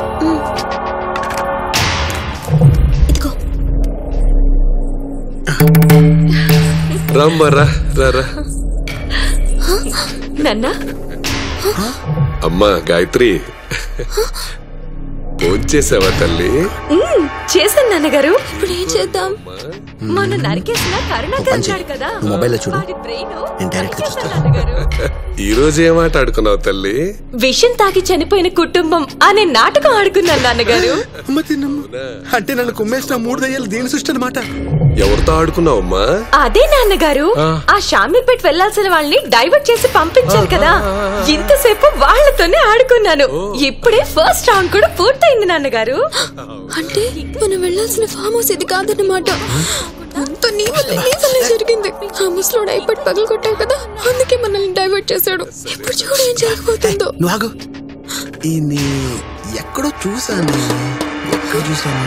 రమ్మా రా రా రా నాన్న అమ్మా గాయత్రి ఫోన్ చేసావా తల్లి మ్మ్, చేశాను నాన్నగారు ఇప్పుడు ఏం చేద్దాం మొన్న నరికేసిన కరుణాకర్ పని చెయ్. ఉన్నాడు కదా నువ్వు మొబైల్లో చూడు. వాడి బ్రెయిన్ నేను డైరెక్ట్ గా చూస్తాను ఈ రోజు ఏం ఆట ఆడుకున్నావు తల్లి విషం తాగి చనిపోయిన కుటుంబం అనే నాటకం ఆడుకున్నాను నాన్నగారు అమ్మ తిన్నమ్మ అంటే నన్ను కుమ్మేసిన మూడు దయ్యాలు దీని సృష్టి అనమాట ఎవరితో ఆడుకున్నావమ్మా అదే నాన్నగారు ఆ. ఆ షామీర్పేట్ వెళ్లాల్సిన వాళ్ళని డైవర్ట్ చేసి పంపించాను కదా ఇంతసేపు వాళ్ళతోనే ఆడుకున్నాను ఇప్పుడే ఫస్ట్ రౌండ్ కూడా పూర్తయింది నాన్నగారు అంటే మనం వెళ్ళాల్సిన ఫామ్ హౌస్ ఇది కాదన్నమాట అంత నీ వల్ల నీ వల్ల జరిగింది ఆ ముసలోడు అయిపోయి పగలు కొట్టావు కదా అందుకే మనల్ని డైవర్ట్ చేశాడు ఇప్పుడు చూడు ఏం జరగబోతుందో నువ్వు ఆగు ఈ నీ ఎక్కడో చూసాను ఎక్కడ చూసాను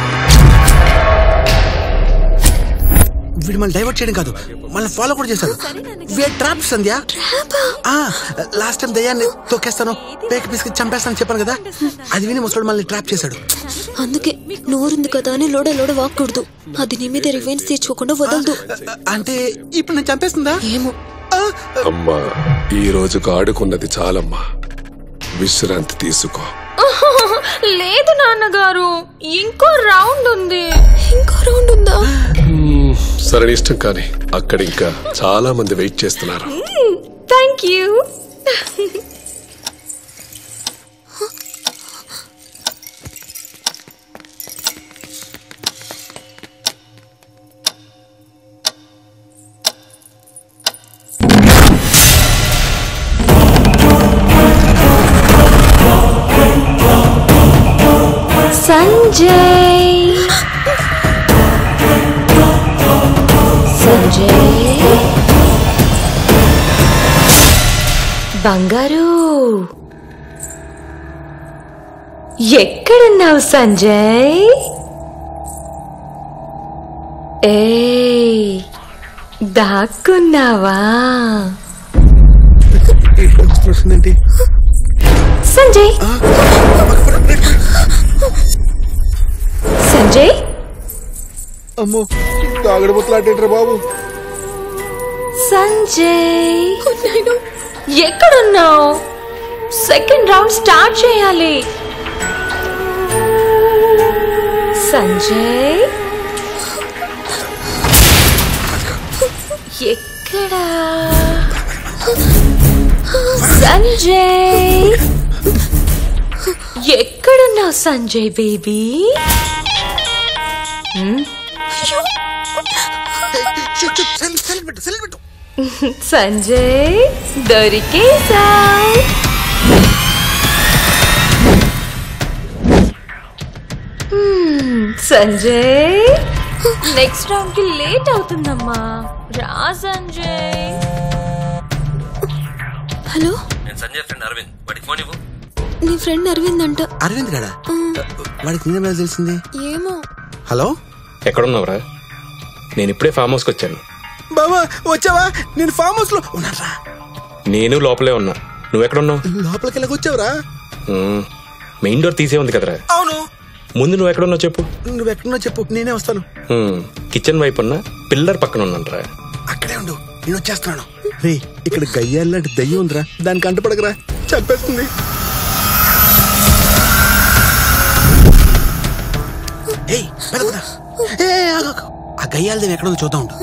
వీడు మళ్ళీ డైవర్ట్ చేయడం కాదు మళ్ళీ ఫాలో కూడా చేశాడు వీడు ట్రాప్ సంధ్య ఆ లాస్ట్ టైం దయ్యాన్ని తొక్కేస్తాను పేక పిసికి చంపేస్తాను చెప్పాను కదా అది విని ముసలోడు మళ్ళీ ట్రాప్ చేశాడు అందుకే నోరుంది కదా అని లోడ లోడ వాక్కూడదు అది నీ మీద రివెంజ్ తీర్చుకోకుండా వదలదు అంటే ఇప్పుడు నేను చంపేస్తుందా ఏమో అమ్మా ఈ రోజుకు ఆడుకున్నది చాలమ్మా విశ్రాంతి తీసుకో లేదు నాన్నగారు ఇంకో రౌండ్ ఉంది ఇంకో రౌండ్ ఉందా మ్మ్, సరే నీ ఇష్టం కానీ అక్కడ ఇంకా చాలా మంది వెయిట్ చేస్తున్నారు థ్యాంక్ యూ సంజయ్ సంజయ్ బంగారు ఎక్కడున్నావు సంజయ్ ఏ దాక్కున్నావా వస్తుందండి సంజయ్ సంజయ్ అమ్మో తాగడ ముత్తలాటేంట్రా బాబు సంజయ్ ఎక్కడున్నావు సెకండ్ రౌండ్ స్టార్ట్ చేయాలి సంజయ్ ఎక్కడా సంజయ్ ఎక్కడున్నావు సంజయ్ బేబీ సంజయ్ దొరికేశావు Hmm, సంజయ్ నెక్స్ట్ రౌండ్ కి లేట్ అవుతుందమ్మా రా సంజయ్ హలో నేను సంజయ్ ఫ్రెండ్ అరవింద్ వాడికి ఫోన్ ఇవ్వు నీ ఫ్రెండ్ అరవింద్ అంట అరవింద్ గడా వాడికి నేనే మీద తెలిసింది ఏమో హలో ఎక్కడున్నావురా నేను ఇప్పుడే ఫామ్ హౌస్కి వచ్చాను బాబా వచ్చావా నేను ఫామ్ హౌస్ లో ఉన్నారా నేను లోపలే ఉన్నా నువ్వెక్కడున్నావు లోపలికి వెళ్ళక వచ్చావురా మ్మ్. మెయిన్ డోర్ తీసే ఉంది కదరా అవును ముందు నువ్వు ఎక్కడున్నావు చెప్పు నువ్వు ఎక్కడున్నా చెప్పు నేనే వస్తాను మ్మ్. కిచెన్ వైపు ఉన్న పిల్లర్ పక్కన ఉన్నానరా అక్కడే ఉండు నేను వచ్చేస్తున్నాను రే ఇక్కడ గయ్యాలంటే దయ్యం ఉందిరా దానికి అంటపడకరా చంపేస్తుంది ఏయ్, పద, పద. ఏ, ఆగు, ఆగు. ఆ గయ్యాలది ఎక్కడో చూద్దాం ఉండు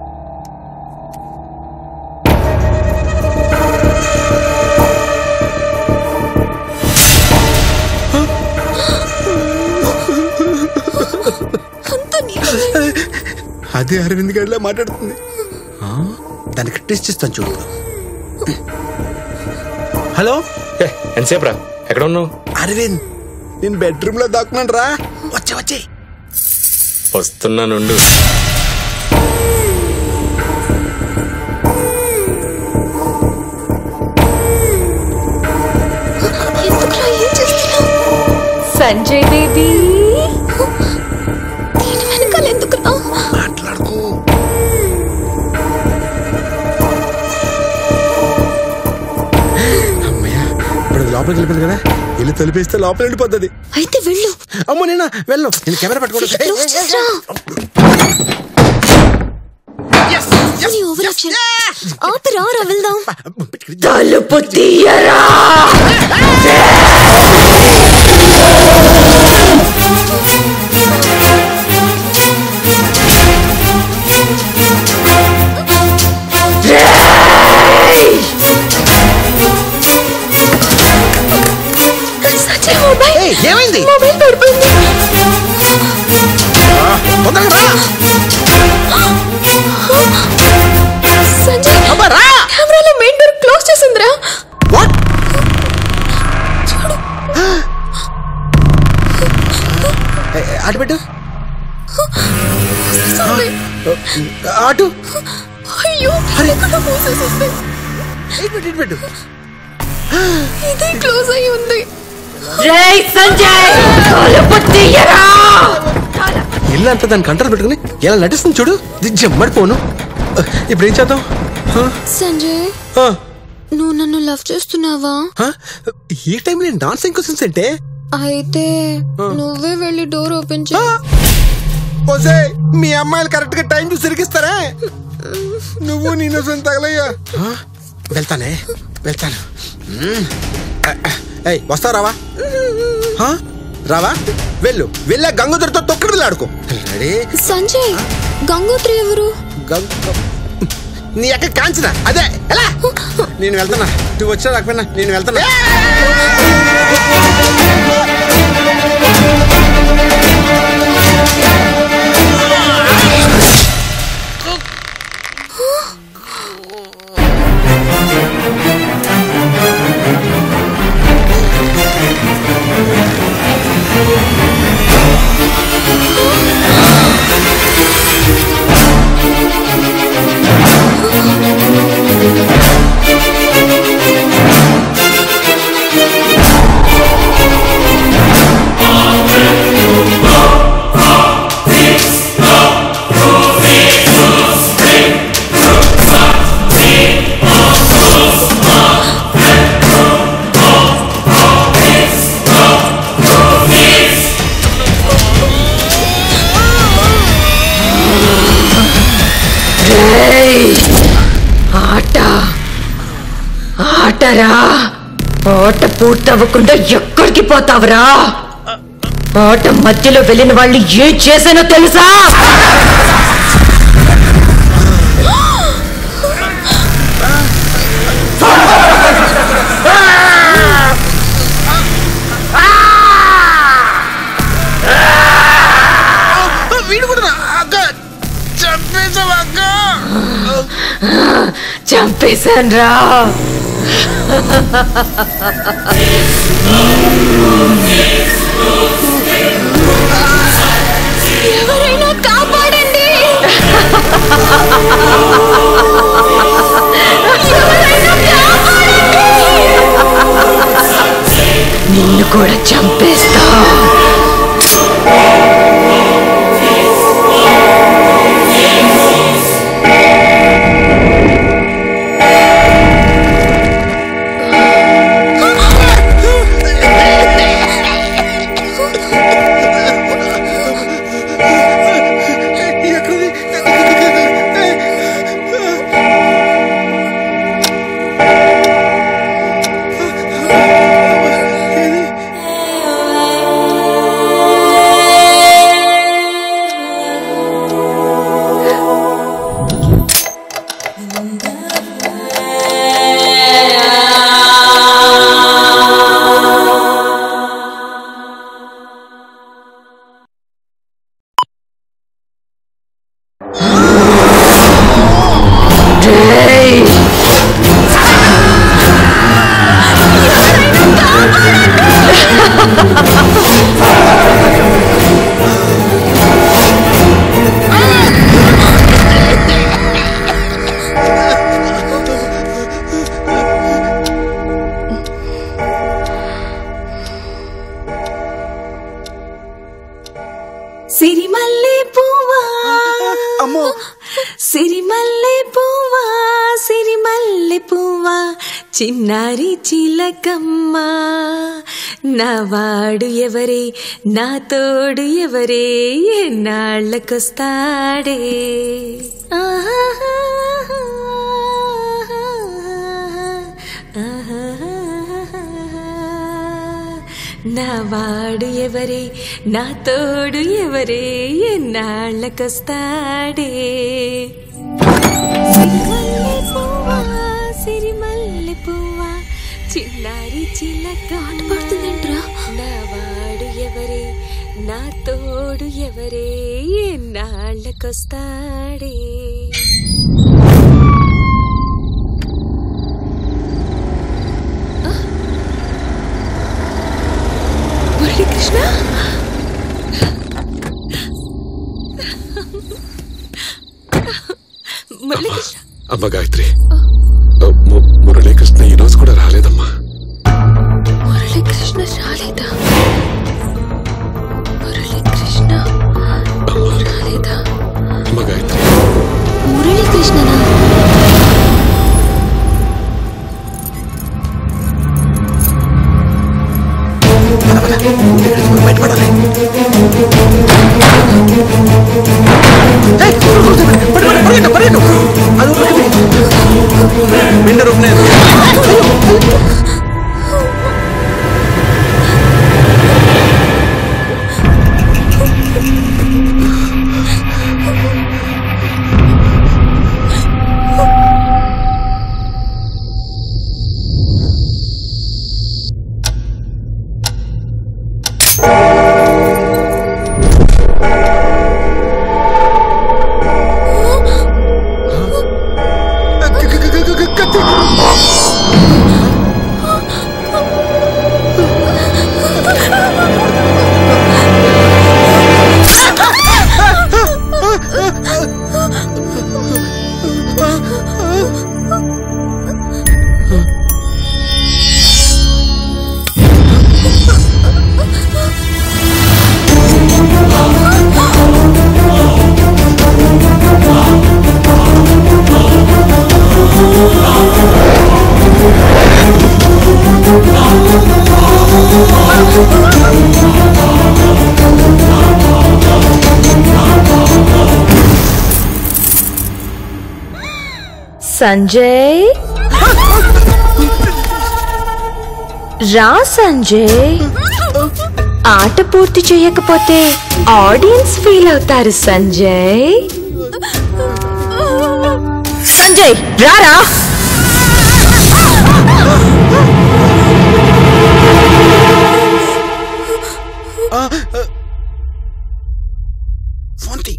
అదే అరవింద్ గడిలా మాట్లాడుతుంది ఆ, దానికి టెస్ట్ ఇస్తాను చూడు హలో ఎంతసేపు రా ఎక్కడ ఉన్నావు అరవింద్ నేను బెడ్రూమ్ లో దాక్కున్నాను రా వచ్చే వచ్చే వస్తున్నానుండు సంజయ్ బేబీ దీని వెనకాల ఎందుకు మాట్లాడుకో అమ్మయ్యా ఇప్పుడు అది లోపలికి వెళ్ళిపోయింది కదా వెళ్ళి తలిపేస్తే లోపల వెళ్ళిపోతుంది అయితే వెళ్ళు అమ్మో నేనా వెళ్ళు నేను కెమెరా పట్టుకోవడం Close చేసిరా. నీ ఓవర్ యాక్షన్ ఆపి రా రా వెళ్దాం తలుపు తీయరా సంజయ్ మొబైల్ ఏమైంది మొబైల్ పడిపోయింది తొందరగా సంజయ్ కెమెరాలో మెయిన్ డోర్ క్లోజ్ చేసిందిరా ఏ, ఏ, అటు పెట్టు అటు అయ్యో ఎక్కడ మూసేసింది ఇటు పెట్టు ఇటు పెట్టు ఇదే క్లోజ్ అయి ఉంది రేయ్ సంజయ్ తలుపు తీయరా ఇల్లు అంతా దాని కంట్రోల్ పెట్టుకుని ఎలా నటిస్తుంది చూడు ఇది జమ్మడిపోను ఇప్పుడు ఏం చేద్దాం హ? సంజయ్ ఆ, నువ్వు నన్ను లవ్ చేస్తున్నావా హ? ఈ టైం నేను డాన్సింగ్ క్వశ్చన్స్ అంటే అయితే నువ్వే వెళ్ళి డోర్ ఓపెన్ చేయి ఓసే మీ అమ్మాయిలు కరెక్ట్ గా టైం చూసి ఇరికిస్తారా నువ్వు నేను తగలయ్యా వెళ్తానే వెళ్తాను మ్మ్. ఏయ్ వస్తావు రావా హ? రావా వెళ్ళు వెళ్ళా గంగోదరితో తొక్కడు వెళ్ళాడుకో రెడీ సంజయ్ గంగోత్రి ఎవరు గంగ నీ ఎక్క కాంచిన అదే ఎలా నేను వెళ్తున్నా నువ్వు వచ్చినా రాకపోయినా నేను వెళ్తున్నా ఆ రేయ్! ఆట ఆటరా ఆట పూర్తవ్వకుండా ఎక్కడికి పోతావురా ఆట మధ్యలో వెళ్ళిన వాళ్ళు ఏం చేశానో తెలుసా వీడు కూడా అక్క చంపేసావు అక్క చంపేశాన్రా ఎవరైనా కాపాడండి నిన్ను కూడా చంపేస్తా రేయ్! సిరిమల్లె పువ్వా అమ్మో సిరిమల్లె పువ్వా సిరిమల్లె పువ్వా చిన్నారి చిలకమ్మ నా వాడు ఎవరే నా తోడు ఎవరే ఎన్నాళ్ళకొస్తాడే నా వాడు ఎవరే నా తోడు ఎవరే ఎన్నాళ్ళకొస్తాడే సిరిమల్లె పువ్వా సిరిమల్లె పువ్వా చిన్నారి చిలక ఆట పడుతుందంట్రా నా వాడు ఎవరే నా తోడు ఎవరే ఎన్నాళ్ళకొస్తాడే మురళీకృష్ణ మురళీకృష్ణ అమ్మ గాయత్రి ము- మురళీకృష్ణ ఈ రోజు కూడా రాలేదమ్మా మురళీకృష్ణ రాలేదా మురళీకృష్ణ రాలేదా అమ్మ గాయత్రి మురళీకృష్ణనా విండర్ ఓపెన్ సంజయ్ రా సంజయ్ ఆట పూర్తి చేయకపోతే ఆడియన్స్ ఫీల్ అవుతారు సంజయ్ సంజయ్ రారా ఫోన్ తీ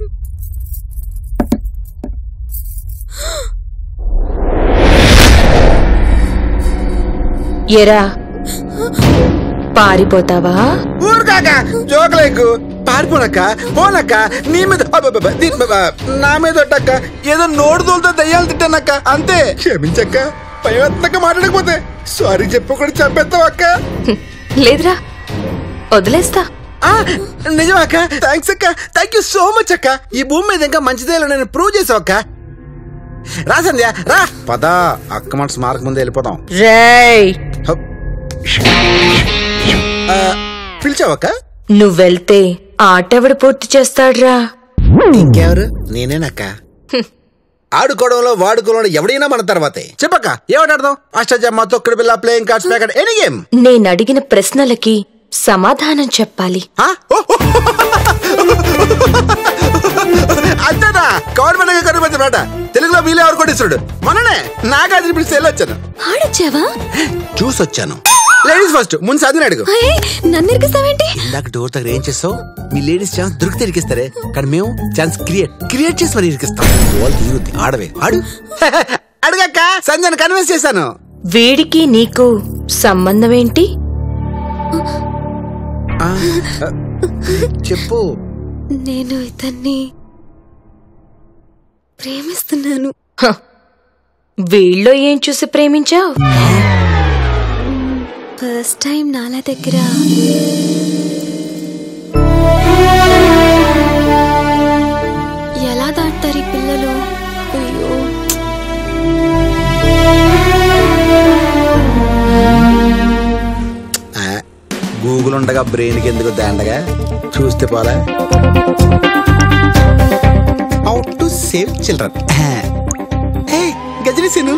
ఎరా పారిపోతావా ఊరుకాక జోకలేకు పారిపోనక్క పోనక్క నీ మీద అబ్బబ్బబ్బ, దీ- అబ్బ, నా మీద ఒట్టక్క ఏదో నోడు తోలుతో దయ్యాలు తిట్టానక్క అంతే క్షమించక్క పైవత్తక్క మాట్లాడకపోతే సారీ చెప్పు కూడా చంపేస్తావు అక్క లేదురా వదిలేస్తా నిజమా అక్క థ్యాంక్స్ అక్క థ్యాంక్ యూ సో మచ్ అక్క ఈ భూమి మీద ఇంకా మంచిదే నేను ప్రూవ్ చేసావు అక్క రా సంధ్య రా పద అక్క మాట స్మారక ముందే వెళ్ళిపోతాం రేయ్ పిలిచావక్క నువ్వెళ్తే ఆటెవడు పూర్తి చేస్తాడ్రా ఇంకెవరు నేనేనక్క ఆడుకోవడంలో వాడుకోవడంలో ఎవడైనా మన తర్వాతే చెప్పక్క ఏమాటాడదాం అష్టజమ్మ తొక్కుడు బిల్ల playing cards packet any game నేను అడిగిన ప్రశ్నలకి సమాధానం చెప్పాలి అంతేనా గవర్నమెంట్ కనిపించిన మాట తెలుగులో వీలే ఎవరు కొట్టిస్తాడు మననే నాగార్జున పిలిచి వెళ్ళొచ్చాను ఆడొచ్చావా చూసి వచ్చాను లేడీస్ ఫస్ట్ ముందు చదివిన అడుగు అయ్యే, నన్ను ఇరికిస్తావేంటి ఇందాక డోర్ దగ్గర ఏం చేస్తావు మీ లేడీస్ ఛాన్స్ దొరికితే ఇరికిస్తారే కానీ మేము ఛాన్స్ క్రియేట్ క్రియేట్ చేసి మరి ఇరికిస్తాం వాళ్ళు తీరుద్ది ఆడవే ఆడు అడుగక్క సంజయ్ కన్విన్స్ చేశాను వీడికి నీకు సంబంధం ఏంటి ఆ, ఆ, చెప్పు నేను ఇతన్ని ప్రేమిస్తున్నాను హ, వీళ్ళో ఏం చూసి ప్రేమించావు ఫస్ట్ టైం నాలా దగ్గర ఎలా దాటుతారు ఈ పిల్లలు అయ్యో ఆ, గూగుల్ ఉండగా బ్రెయిన్ కి ఎందుకు దండగా చూస్తే పోలా how to save children Ghajini scene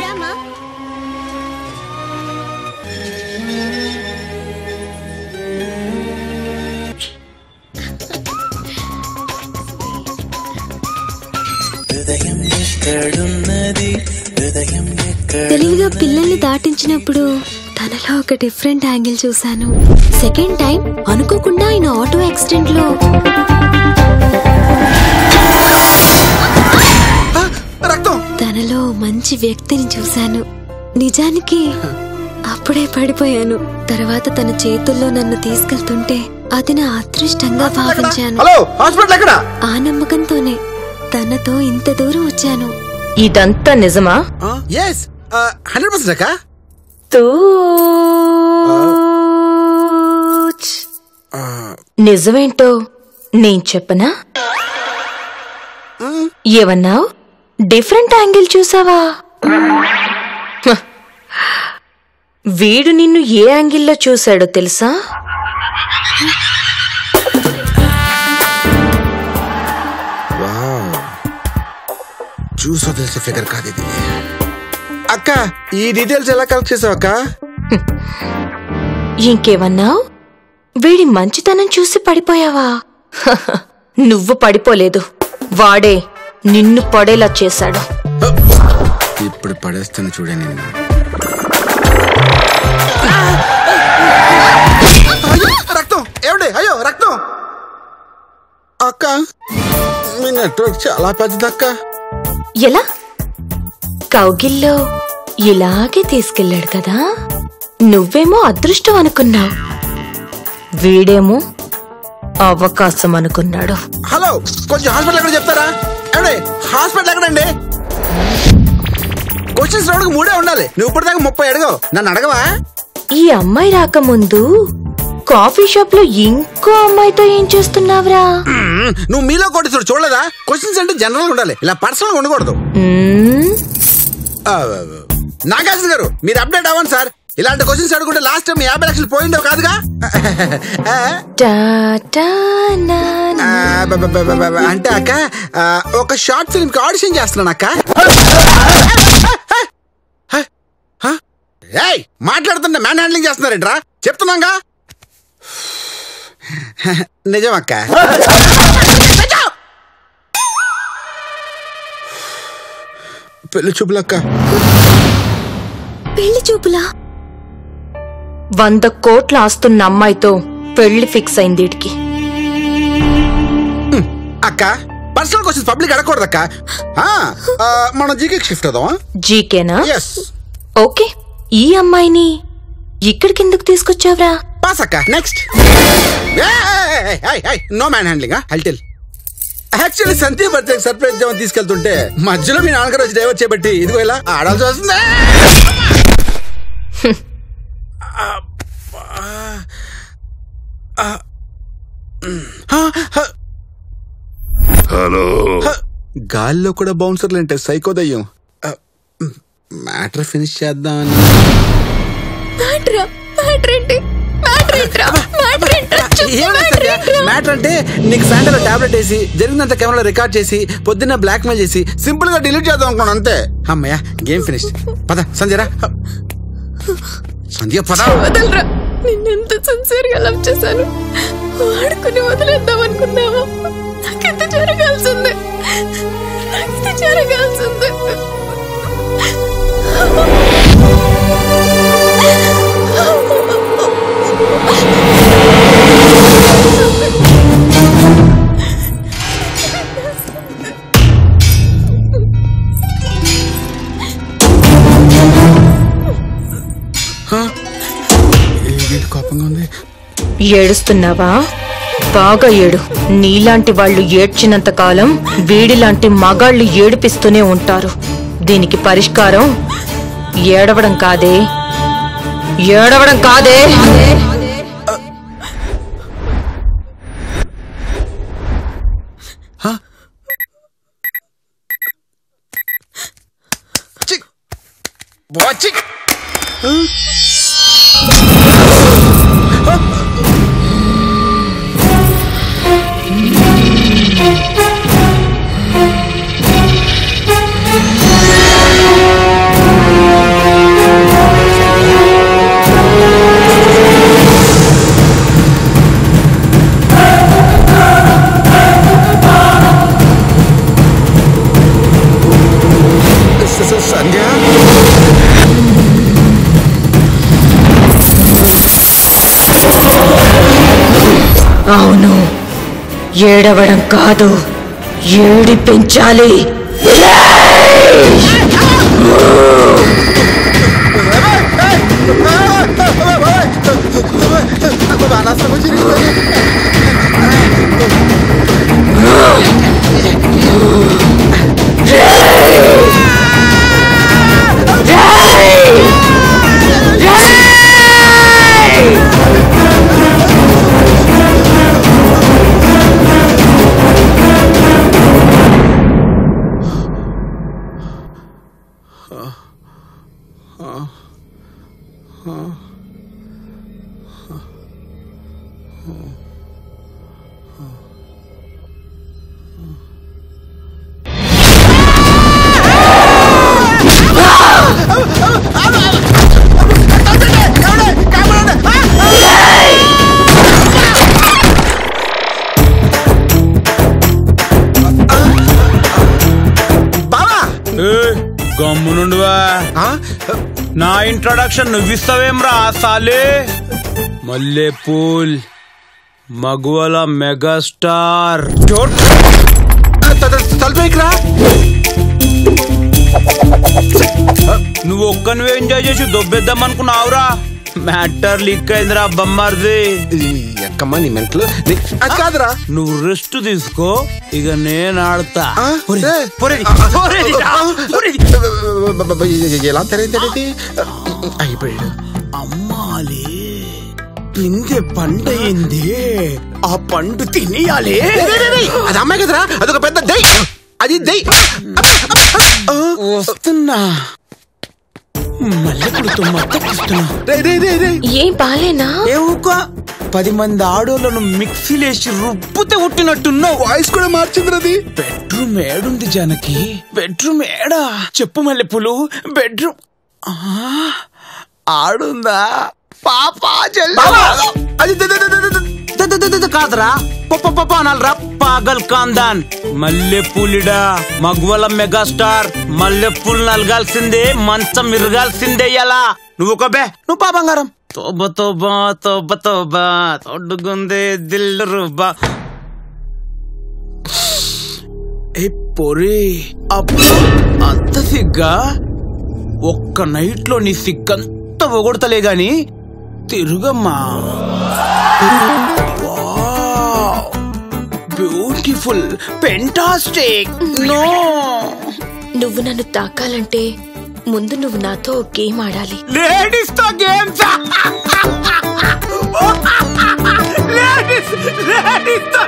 తెలివిగా పిల్లల్ని దాటించినప్పుడు తనలో ఒక డిఫరెంట్ యాంగిల్ చూశాను సెకండ్ టైం అనుకోకుండా ఆయన ఆటో యాక్సిడెంట్ లో తనలో మంచి వ్యక్తిని చూశాను నిజానికి అప్పుడే పడిపోయాను తర్వాత తన చేతుల్లో నన్ను తీసుకెళ్తుంటే అది నా అదృష్టంగా భావించాను హలో హాస్పిటల్ ఎక్కడ ఆ నమ్మకంతోనే తనతో ఇంత దూరం వచ్చాను ఇదంతా నిజమా ఎస్ హండ్రెడ్ పర్సెంట్ అక్క తూచ్. నిజమేంటో నేను చెప్పనా ఏమన్నావు డిఫరెంట్ యాంగిల్ చూసావా హ. వీడు నిన్ను ఏ యాంగిల్లో చూశాడో తెలుసా వావ్ చూసో తెలిసే ఫిగర్ కాదు ఇది అక్క ఈ డీటెయిల్స్ ఎలా కలెక్ట్ చేసావు అక్క ఇంకేమన్నావు వీడి మంచితనం చూసి పడిపోయావా హహ. నువ్వు పడిపోలేదు వాడే నిన్ను పడేలా చేశాడు ఇప్పుడు పడేస్తాను చూడే నిన్ను అయ్యో, రక్తం ఏమండి అయ్యో రక్తం అక్క మీ నెట్వర్క్ చాలా పెద్దది అక్క ఎలా కౌగిల్లో ఇలాగే తీసుకెళ్ళాడు కదా నువ్వేమో అదృష్టం అనుకున్నావు వీడేమో అవకాశం అనుకున్నాడు హలో కొంచెం హాస్పిటల్ ఎక్కడ చెప్తారా ఏమండి హాస్పిటల్ ఎక్కడండి క్వశ్చన్స్ రావడానికి మూడే ఉండాలి నువ్వు ఇప్పటిదాకా ముప్పై అడగవు నన్ను అడగవా ఈ అమ్మాయి రాకముందు కాఫీ షాప్ లో ఇంకో అమ్మాయితో ఏం చేస్తున్నావురా మ్మ్, నువ్వు మీలో కొట్టి చూడలేదా క్వశ్చన్స్ అంటే జనరల్ ఉండాలి ఇలా పర్సనల్ ఉండకూడదు మ్మ్. ఆ, నాగార్జున గారు మీరు అప్డేట్ అవ్వండి సార్ ఇలాంటి క్వశ్చన్స్ అడుగుంటే లాస్ట్ టైం యాభై లక్షలు పోయిండవు కాదుగా ఆ, టా టా నా నా. ఆ, బ- బ- బ- బ- బ- అంటే అక్క ఆ, ఒక షార్ట్ ఫిల్మ్ కి ఆడిషన్ చేస్తున్నాను అక్క ఏయ్ మాట్లాడుతుంటే మ్యాన్ హ్యాండ్లింగ్ చేస్తున్నారేంట్రా చెప్తున్నాగా నిజమక్క పెళ్లి చూపులక్క పెళ్లి చూపులా వంద కోట్ల ఆస్తున్న అమ్మాయితో పెళ్లి ఫిక్స్ అయింది వీడికి అక్క పర్సనల్ క్వశ్చన్స్ పబ్లిక్ అడగకూడదు అక్క ఆ, ఆ, మనం జీకే షిఫ్ట్ అవుదామా జీకేనా ఎస్ ఓకే ఈ అమ్మాయిని ఇక్కడికి ఎందుకు తీసుకొచ్చావురా పాస్ అక్క నెక్స్ట్ నో మ్యాన్ హ్యాండ్లింగ్ హల్టెల్ యాక్చువల్లీ సందీప్ బర్త్డే సర్ప్రైజ్ ఇద్దామని తీసుకెళ్తుంటే మధ్యలో మీ నాన్నగారు వచ్చి డైవర్ట్ చేపట్టి ఇదిగో ఇలా ఆడాల్సి వస్తుంది హలో గాల్లో కూడా బౌన్సర్లు అంటే సైకోదయ్యం మ్యాటర్ ఫినిష్ చేద్దామని మ్యాటరా మ్యాటర్ ఏంటి మ్యాటర్ ఏంట్రా మ్యాటర్ ఏంట్రా మ్యాటర్ అంటే నీకు ఫ్యాంటలో టాబ్లెట్ వేసి జరిగినంత కెమెరా రికార్డ్ చేసి పొద్దున్న బ్లాక్ మెయిల్ చేసి సింపుల్ గా డిలీట్ చేద్దాం అనుకున్నాను అంతే అమ్మయ్య గేమ్ ఫినిష్ పద సంధ్యరా సంధ్య పద వదలరా నిన్నెంత సిన్సియర్ గా లవ్ చేశాను వాడుకుని వదిలేద్దాం అనుకున్నావా నాకెంత జరగాల్సిందే నాకెంత జరగాల్సిందే ఏంటి కోపంగా ఉంది ఏడుస్తున్నావా బాగా ఏడు నీలాంటి వాళ్ళు ఏడ్చినంత కాలం వీడిలాంటి మగాళ్ళు ఏడిపిస్తూనే ఉంటారు దీనికి పరిష్కారం ఏడవడం కాదే ఏడవడం కాదే వచ్చి సంధ్య అవును ఏడవడం కాదు ఏడి పెంచాలి గమ్మునుండువా నా ఇంట్రొడక్షన్ నువ్విస్తావేమ్రా సాలే మల్లె పూల్ మగువల మెగాస్టార్ తలపైకిరా నువ్వు ఒక్కనివే ఎంజాయ్ చేసి దొబ్బేద్దాం అనుకున్నావురా మ్యాటర్ లీక్ అయిందిరా బొమ్మర్ది ఎక్కమ్మా నీ మెంట్లో అది కాదురా నువ్వు రెస్ట్ తీసుకో ఇక నేను ఆడతా ఎలా తెరైంది అయిపోయాడు అమ్మాలి పిందె పండయింది ఆ పండు తినేయాలి అది అమ్మాయి కదరా అదొక పెద్ద దై అది దై వస్తున్నా మల్లెపూలతో మత్తకిస్తున్నా ఏం బాలేనా ఏ ఊకో పది మంది ఆడోళ్ళను మిక్సీలేసి రుబ్బుతే ఉట్టినట్టున్నావు వాయిస్ కూడా మార్చింది అది బెడ్రూమ్ ఏడుంది జానకి బెడ్రూమ్ ఏడా చెప్పు మల్లెపూలు బెడ్రూమ్ ఆ, ఆడుందా పాపా అది ద- ద- ద- ద- ద- ద- ద- ద- ద- ద- కాదురా పప్ప పప్ప అనాలరా పాగల్ కాందాన్ మల్లె పూలిడా మగ్వల మెగాస్టార్ మల్లె పూలు నలగాల్సిందే మంచం ఇరగాల్సిందే ఎలా నువ్వు ఒక బే నువ్వు పా బంగారం తోబ తోబా తోబ తోబా తొడ్డుగుందే దిల్ రుబా ఏ పొరి అబ్బా అంత సిగ్గా ఒక్క నైట్ లో నీ సిగ్గంతా పొగొడతలే గాని తిరుగమ్మా బ్యూటిఫుల్ పెంటాస్టిక్ నో నువ్వు నన్ను తాకాలంటే ముందు నువ్వు నాతో ఒక గేమ్ ఆడాలి లేడీస్ తో గేమ్స్ లేడీస్ లేడీస్ తో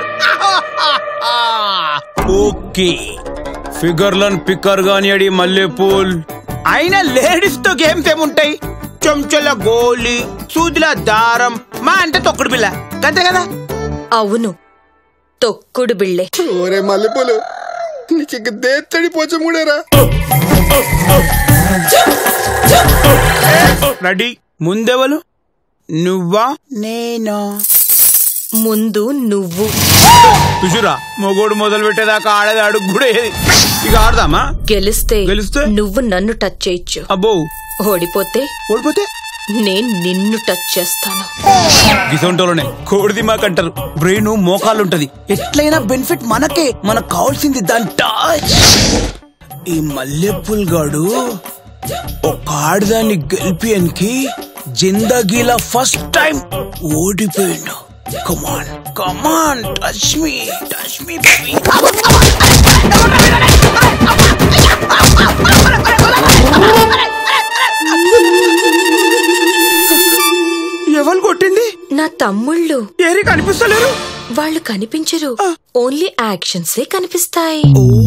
ఓకే ఫిగర్లను పిక్కర్ గాని అడి మల్లెపూల్ అయినా లేడీస్ తో గేమ్స్ ఏముంటాయి చెంచల గోలి సూదిల దారం మా అంటే తొక్కుడు పిల్ల అంతే కదా అవును తొక్కుడు బిళ్ళే ఒరే మల్లెపూలు నీకు ఇంక దేత్తడి పోచముడేరా రెడీ ముందెవలు నువ్వా నేనా ముందు నువ్వు చూసురా మొగోడు మొదలు పెట్టేదాకా ఆడేది అడుగు కూడా ఏది ఇక ఆడదామా గెలిస్తే గెలిస్తే? నువ్వు నన్ను టచ్ చేయొచ్చు అబ్బో ఓడిపోతే ఓడిపోతే నేను నిన్ను టచ్ చేస్తాను గిసొంటోలోనే కోడి దిమాకంటారు బ్రెయిన్ మోకాలుంటది ఎట్లయినా బెనిఫిట్ మనకే మనకు కావాల్సింది దాని టచ్ ఈ మల్లెపూల్ గాడు ఒక ఆడదాన్ని గెలిపియనికి జిందగీలా ఫస్ట్ టైం ఓడిపోయిండు come on come on touch me touch me ఎవరు కొట్టింది నా తమ్ముళ్ళు ఏరి కనిపిస్తలేరు వాళ్ళు కనిపించరు ఓన్లీ యాక్షన్సే కనిపిస్తాయి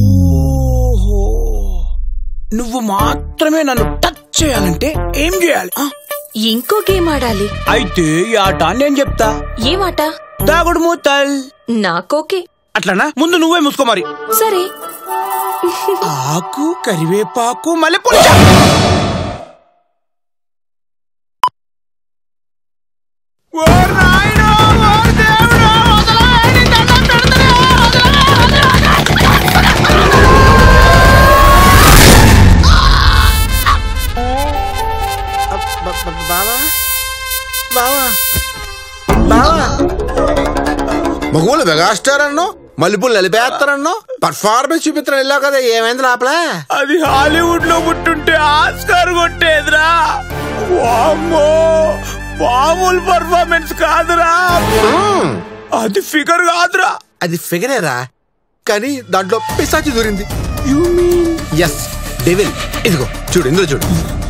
నువ్వు మాత్రమే నన్ను టచ్ చేయాలంటే ఏం చేయాలి ఆ? ఇంకో గేమ్ ఆడాలి అయితే ఈ ఆట నేను చెప్తా ఏ మాట దాగుడు మూతల్ నాకోకే అట్లనా ముందు నువ్వే మూసుకో మరి సరే ఆకు కరివేపాకు మల్లెపూల బావా బావా బావా మగవాళ్ళు మెగాస్టార్ అన్నో మల్లెపూలు నిలిపేస్తారన్నో పర్ఫార్మెన్స్ చూపిస్తాను వెళ్ళావు కదా ఏమైంది లోపల అది హాలీవుడ్ లో పుట్టుంటే ఆస్కార్ కొట్టేదిరా వామ్మో మామూలు పర్ఫార్మెన్స్ కాదురా అది ఫిగర్ కాదురా అది ఫిగరేరా కానీ దాంట్లో పిశాచి దూరింది యు మీన్ ఎస్ డెవిల్ ఇదిగో చూడు ఇందులో చూడు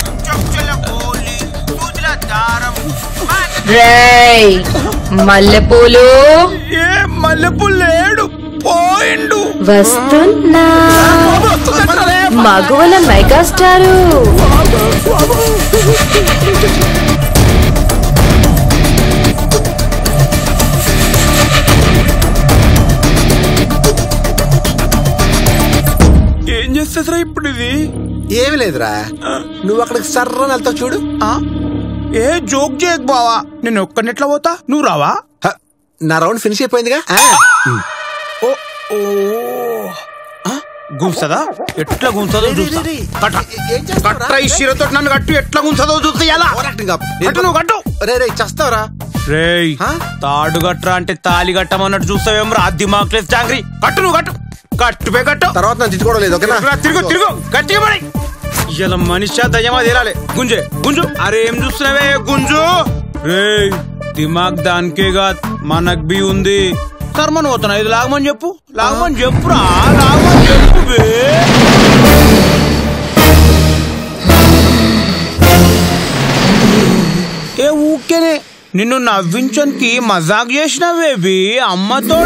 రేయ్ మల్లెపూలు ఏ మల్లెపూలు లేడు పోయిండు వస్తున్నా మగువల మెగాస్టారు ఏం చేస్తుందిరా ఇప్పుడు ఇది ఏమి లేదురా నువ్వు అక్కడికి సర్రని వెళ్తావు చూడు ఆ? ఏ జోక్ చేయకు బావా నేను ఒక్కనెట్లా పోతా నువ్వు రావా హ, నా రౌండ్ ఫినిష్ అయిపోయిందిగా ఆ. ఓ ఓ ఆ? గుంసదా ఎట్లా గుంసదో చూస్తా కట్ట కట్ట ఈ శిరతో నన్ను కట్టు ఎట్లా గుంసదో చూస్తా ఎలా కట్టు నువ్వు కట్టు రే రే చస్తావురా రేయ్ తాడు గట్రా అంటే తాలి కట్టమన్నట్టు చూస్తావేం రా దిమాక్లేస్ చాంగ్రీ కట్టు నువ్వు కట్టు కట్టు పే కట్టు తర్వాత నన్ను తిట్టుకోవడం లేదు ఓకేనా తిరుగు, తిరుగు తిరుగు గట్టిగా పడి ఇలా మనిషి దయ్యమా తేలాలి గుంజే గుంజు అరే ఏం చూస్తున్నావే గుంజు రేయ్ దిమాగ్ దానికేగా మనక్ బి ఉంది కర్మను పోతున్నా ఇది లాగమని చెప్పు లాగమని చెప్పురా లాగమని చెప్పు బే ఏ ఊకేనే నిన్ను నవ్వించడానికి మజాక్ చేసిన బేబీ అమ్మతో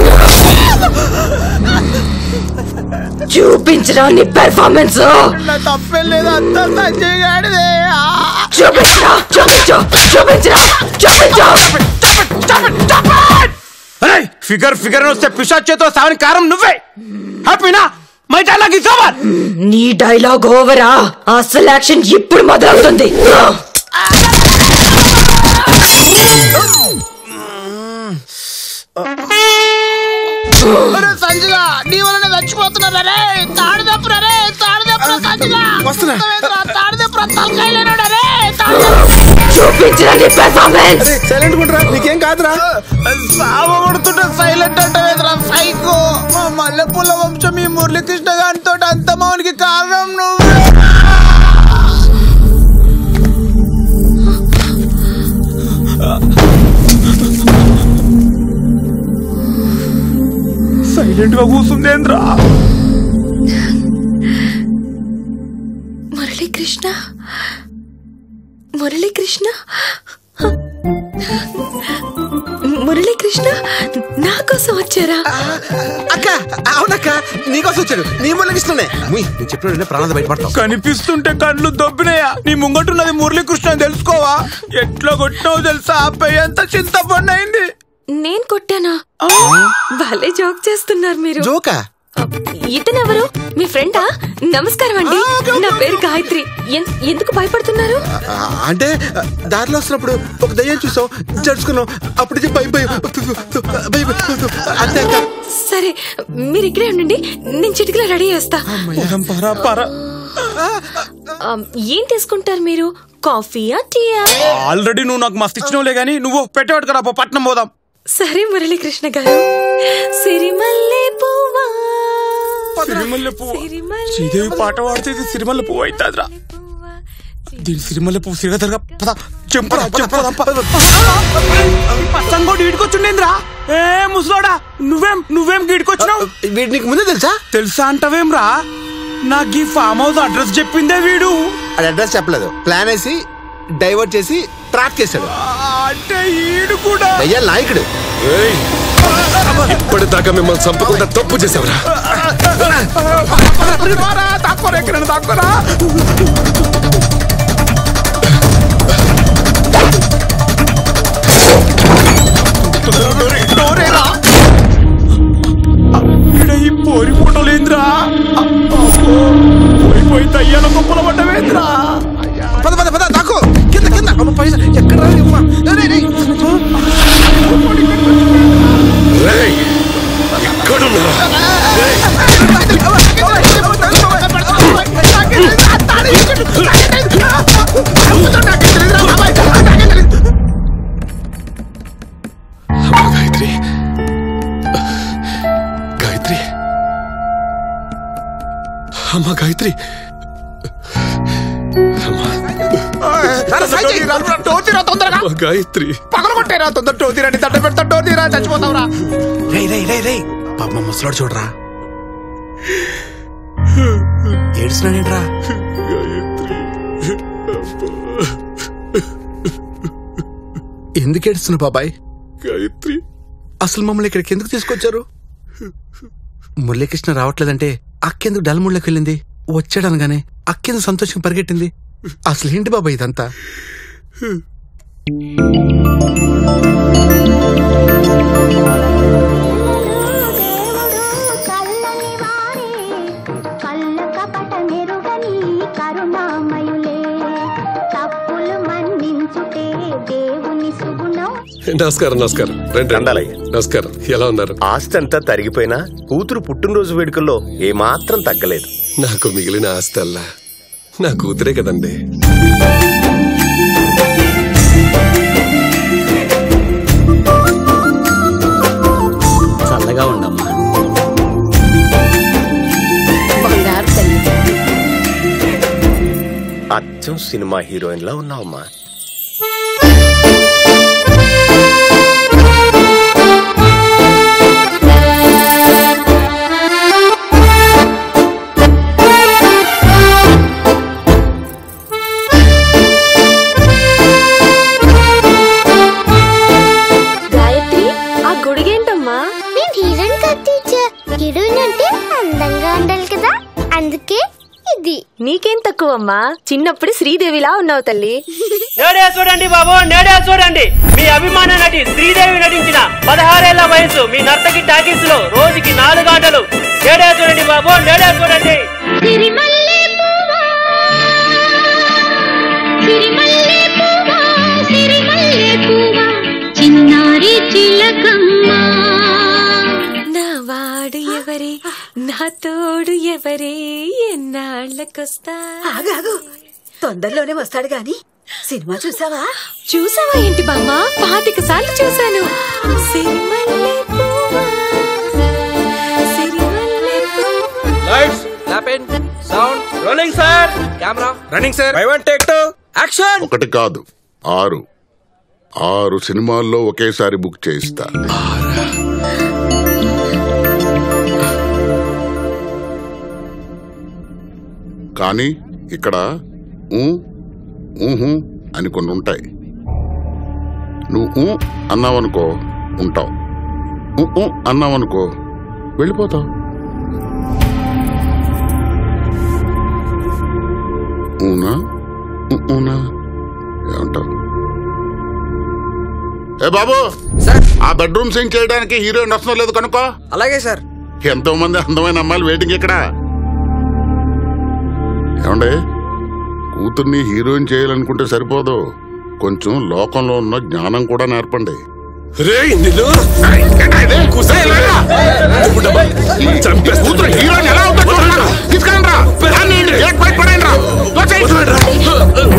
చూపించరా నీ పెర్ఫార్మెన్స్ నా తప్పే లేదు అంతా సంజయ్ గాడిదే చూపించరా చూపించు చూపించరా చూపించు ఫిగర్ ఫిగర్ వస్తే పిశాచేతో సావని కారం నువ్వే హ్యాపీనా మై డైలాగ్ ఇస్ ఓవర్ నీ డైలాగ్ ఓవరా అసలు యాక్షన్ ఇప్పుడు మొదలవుతుంది ఒరే సంజుగా నీ వలన చచ్చిపోతున్నారు రే తాడు తప్పురా రే తాడు తప్పురా సంజుగా వస్తున్నా. తాడు తప్పురా తలకాయలేనోడా రే చూపించండి పెర్ఫార్మెన్స్ సైలెంట్ గుండ్రా నీకేం కాదురా సావ కొడుతుంటే సైలెంట్ అంటే వేదరా సైకో మా మల్లెపూల వంశం ఈ మురళీకృష్ణ గారితో అంతమానికి కారణం నువ్వే సైలెంట్ గా కూర్చుందేంద్రా మురళీకృష్ణ మురళీకృష్ణ మురళీకృష్ణ నా కోసం వచ్చారా అక్క అవునక్క నీకోసం వచ్చాడు నీ మురళకృష్ణనే ముయ్ నేను చెప్పిన ప్రాణాలు బయటపడతావు కనిపిస్తుంటే కళ్ళు దొబ్బినాయా నీ ముంగటున్నది మురళీకృష్ణ అని తెలుసుకోవా ఎట్లా కొట్టినావు తెలుసా అబ్బాయి ఎంత చింతపండు అయింది నేను కొట్టానా భలే జోక్ చేస్తున్నారు మీరు జోకా ఇతనెవరు మీ ఫ్రెండా నమస్కారం అండి నా పేరు గాయత్రి ఎన్- ఎందుకు భయపడుతున్నారు ఆ, అంటే ఆ, దారిలో వస్తున్నప్పుడు ఒక దయ్యం చూసాం జడుచుకున్నాం అప్పుడు ఇది భయం భయం భయం భయం. అంతే అక్క సరే మీరు ఇక్కడే ఉండండి నేను చిటికలో రెడీ చేస్తా పరా పరా ఆ, ఏం తీసుకుంటారు మీరు కాఫీయా టీయా ఆల్రెడీ నువ్వు నాకు మస్తు ఇచ్చినవులే గానీ నువ్వు పెట్టేవాడు కదా పో, పట్నం పోదాం సరే మురళీకృష్ణ గారు సిరిమల్లె పువ్వా సిరిమల్లె పువ్వు శ్రీదేవి పాట పాడితే ఇది సిరిమల్లె పువ్వు అవుతుందిరా దీని సిరిమల్లె పువ్వు సిరగదరగా పద చెంపరా చెంపరా పచ్చంగోడు ఈడుకొచ్చుండేంద్రా ఏ ముసలోడా నువ్వేం నువ్వేం గీడుకొచ్చినావు వీడు నీకు ముందే తెలుసా తెలుసా అంటావేంరా నాకు ఈ ఫామ్ హౌస్ అడ్రస్ చెప్పిందే వీడు అది అడ్రస్ చెప్పలేదు ప్లాన్ వేసి డైవర్ట్ చేసి ట్రాప్ చేశాడు అంటే ఈడు కూడా దయ్యాల నాయకుడు ఇప్పటిదాకా మిమ్మల్ని చంపకుండా తప్పు చేసావురా తక్కువ ఎక్కడ తక్కువరా ఈ పోరి ఫోటోలేంద్రా పోయి పోయి తయ్యాల గొప్పల పడ్డవేంద్రా పద పద పద దాకో కింద కింద అమ్మ పైసా ఎక్కడ రా ఇవ్వ? రేయ్, రేయ్, రేయ్. రేయ్, ఇక్కడున్నారా అమ్మా గాయత్రి గాయత్రి అమ్మా గాయత్రి టోతీరా తొందరగా అమ్మా గాయత్రి పగలగొట్టేరా తొందర టోతీరా నీ దండ పెడతా టోతీరా చచ్చిపోతావురా రేయ్ రేయ్ రేయ్ రేయ్ పాప ముసలాడు చూడరా ఏడుస్తున్నాడేంట్రా ఎందుకు ఏడుస్తున్నావు బాబాయ్ గాయత్రి అసలు మమ్మల్ని ఇక్కడికి ఎందుకు తీసుకొచ్చారు మురళీకృష్ణ రావట్లేదంటే అక్కెందుకు డల్ముళ్ళకి వెళ్ళింది వచ్చాడు అనగానే అక్కెందుకు సంతోషం పరిగెట్టింది అసలు ఏంటి బాబాయ్ ఇదంతా కళ్ళ కపట మెరుగని కరుణామయులే తప్పులు మన్నించుటే దేవుని సుగుణం నమస్కారం నమస్కారం రండి రండి నమస్కారం ఎలా ఉన్నారు ఆస్తి అంతా తరిగిపోయినా కూతురు పుట్టినరోజు వేడుకల్లో ఏమాత్రం తగ్గలేదు నాకు మిగిలిన ఆస్తి అల్లా నా కూతురే కదండి చల్లగా ఉండమ్మా బంగారు తల్లి అచ్చం సినిమా హీరోయిన్ లా ఉన్నావమ్మా గాయత్రి ఆ గుడిగేంటమ్మా నేను హీరోయిన్ కాదు టీచర్ హీరోయిన్ అంటే అందంగా ఉండాలి కదా అందుకే ఇది నీకేం తక్కువమ్మా చిన్నప్పుడు శ్రీదేవిలా ఉన్నావు తల్లి నేడే చూడండి బాబు నేడే చూడండి మీ అభిమాన నటి శ్రీదేవి నటించిన పదహారేళ్ల వయసు మీ నర్తకి టాకీస్ లో రోజుకి నాలుగు గంటలు నేడే చూడండి బాబు నేడే చూడండి సిరిమల్లె పువ్వా సిరిమల్లె పువ్వా సిరిమల్లె పువ్వా ఎవరే నా తోడు ఎవరే ఎన్నాళ్ళకొస్తా ఆగాగు తొందరలోనే వస్తాడు గాని సినిమా చూసావా చూసావా ఏంటి బామ్మ పాతిక సార్లు చూశాను సిరిమల్లె పువ్వా, సిరిమల్లె పువ్వా. Lights clapping sound rolling sir camera running sir I want take two action ఒకటి కాదు ఆరు ఆరు సినిమాల్లో ఒకేసారి బుక్ చేయిస్తా కానీ ఇక్కడ ఊ, ఊహు అని కొన్ని ఉంటాయి నువ్వు ఊ అన్నావనుకో ఉంటావు ఊ, ఊ అన్నావనుకో వెళ్ళిపోతావు ఊనా ఊ, ఊనా ఏమంటావు ఏ బాబు ఆ బెడ్రూమ్ సింగ్ చేయడానికి హీరోయిన్ వస్తుందో లేదు కనుక్కో అలాగే సార్ ఎంతో మంది అందమైన అమ్మాయిలు వెయిటింగ్ ఇక్కడ ఏమండి కూతుర్ని హీరోయిన్ చేయాలనుకుంటే సరిపోదు కొంచెం లోకంలో ఉన్న జ్ఞానం కూడా నేర్పండి రే నిన్ను కూతురు హీరోయిన్ ఎలా ఉందో చూడండి. తీసుకురండి రా. దాన్ని గేట్ బయట పడేయండి రా. వచ్చేయ్.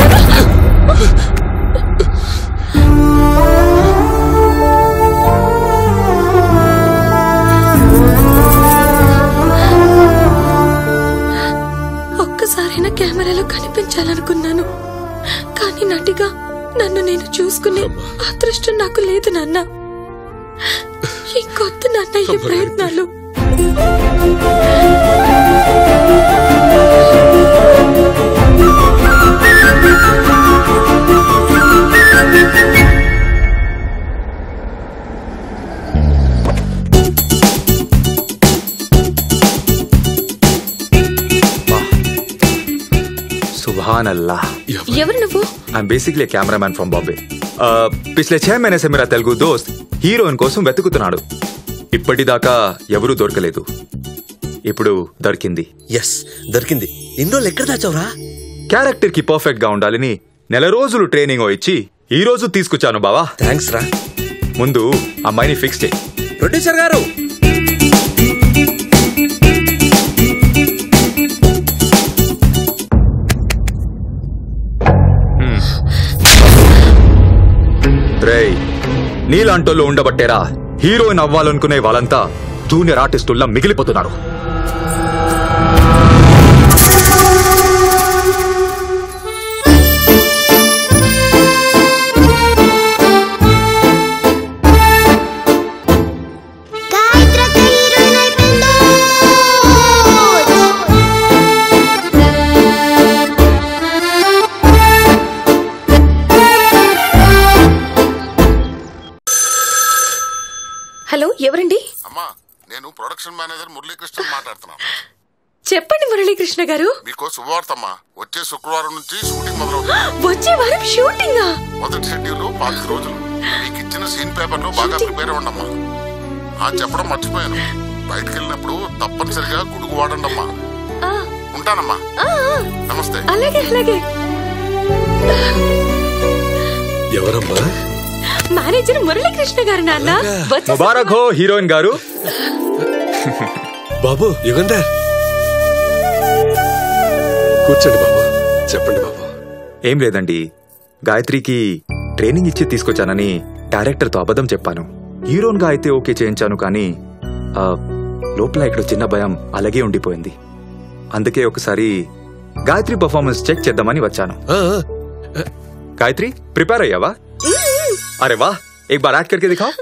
ఒక్కసారైనా కెమెరాలో కనిపించాలనుకున్నాను కానీ నటిగా నన్ను నేను చూసుకునే అదృష్టం నాకు లేదు నాన్న ఇంకొద్దు నాన్న ఈ ప్రయత్నాలు सुबहान अल्लाह ఎవరు నువ్వు I am basically cameraman from Bombay పిछలే ఛే మहीने से मेरा తెలుగు దోస్త్ హీరోయిన్ కోసం వెతుకుతున్నాడు ఇప్పటిదాకా ఎవరూ దొరకలేదు ఇప్పుడు దొరికింది ఎస్ దొరికింది ఎన్ని రోజులు ఎక్కడ దాచావురా క్యారెక్టర్ కి పర్ఫెక్ట్ గా ఉండాలని నెల రోజులు ట్రైనింగ్ ఇచ్చి ఈ రోజు తీసుకొచ్చాను బావా థ్యాంక్స్ రా ముందు అమ్మాయిని ఫిక్స్ చేయి ప్రొడ్యూసర్ గారు రేయ్ నీలాంటోళ్ళు ఉండబట్టేరా హీరోయిన్ అవ్వాలనుకునే వాళ్ళంతా జూనియర్ ఆర్టిస్టుల్లా మిగిలిపోతున్నారు హలో ఎవరండి అమ్మా నేను ప్రొడక్షన్ మేనేజర్ మురళీకృష్ణ మాట్లాడుతున్నాను చెప్పండి మురళీకృష్ణ గారు మీకో శుభవార్త అమ్మా వచ్చే శుక్రవారం నుంచి షూటింగ్ మొదలవుతుంది వచ్చే వారం షూటింగా మొదటి షెడ్యూల్ పాతిక రోజులు మీకు ఇచ్చిన సీన్ పేపర్ లో బాగా ప్రిపేర్ అవ్వండమ్మా ఆ చెప్పడం మర్చిపోయాను బయటకు వెళ్ళినప్పుడు తప్పనిసరిగా గుడుగు వాడండమ్మా ఉంటానమ్మా నమస్తే అలాగే అలాగే ఎవరమ్మా మేనేజర్ మురళీకృష్ణ గారు నాన్న వచ్చేసా- ముబారక్ హో హీరోయిన్ గారు బాబు యుగంధర్ కూర్చోండి బాబు చెప్పండి బాబు ఏం లేదండి గాయత్రికి ట్రైనింగ్ ఇచ్చి తీసుకొచ్చానని డైరెక్టర్తో అబద్ధం చెప్పాను హీరోయిన్ గా అయితే ఓకే చేయించాను కానీ ఆ, లోపల ఇక్కడ చిన్న భయం అలాగే ఉండిపోయింది అందుకే ఒకసారి గాయత్రి పర్ఫార్మెన్స్ చెక్ చేద్దామని వచ్చాను గాయత్రి ప్రిపేర్ అయ్యావా అరే వా एक बार యాక్ట్ करके दिखाओ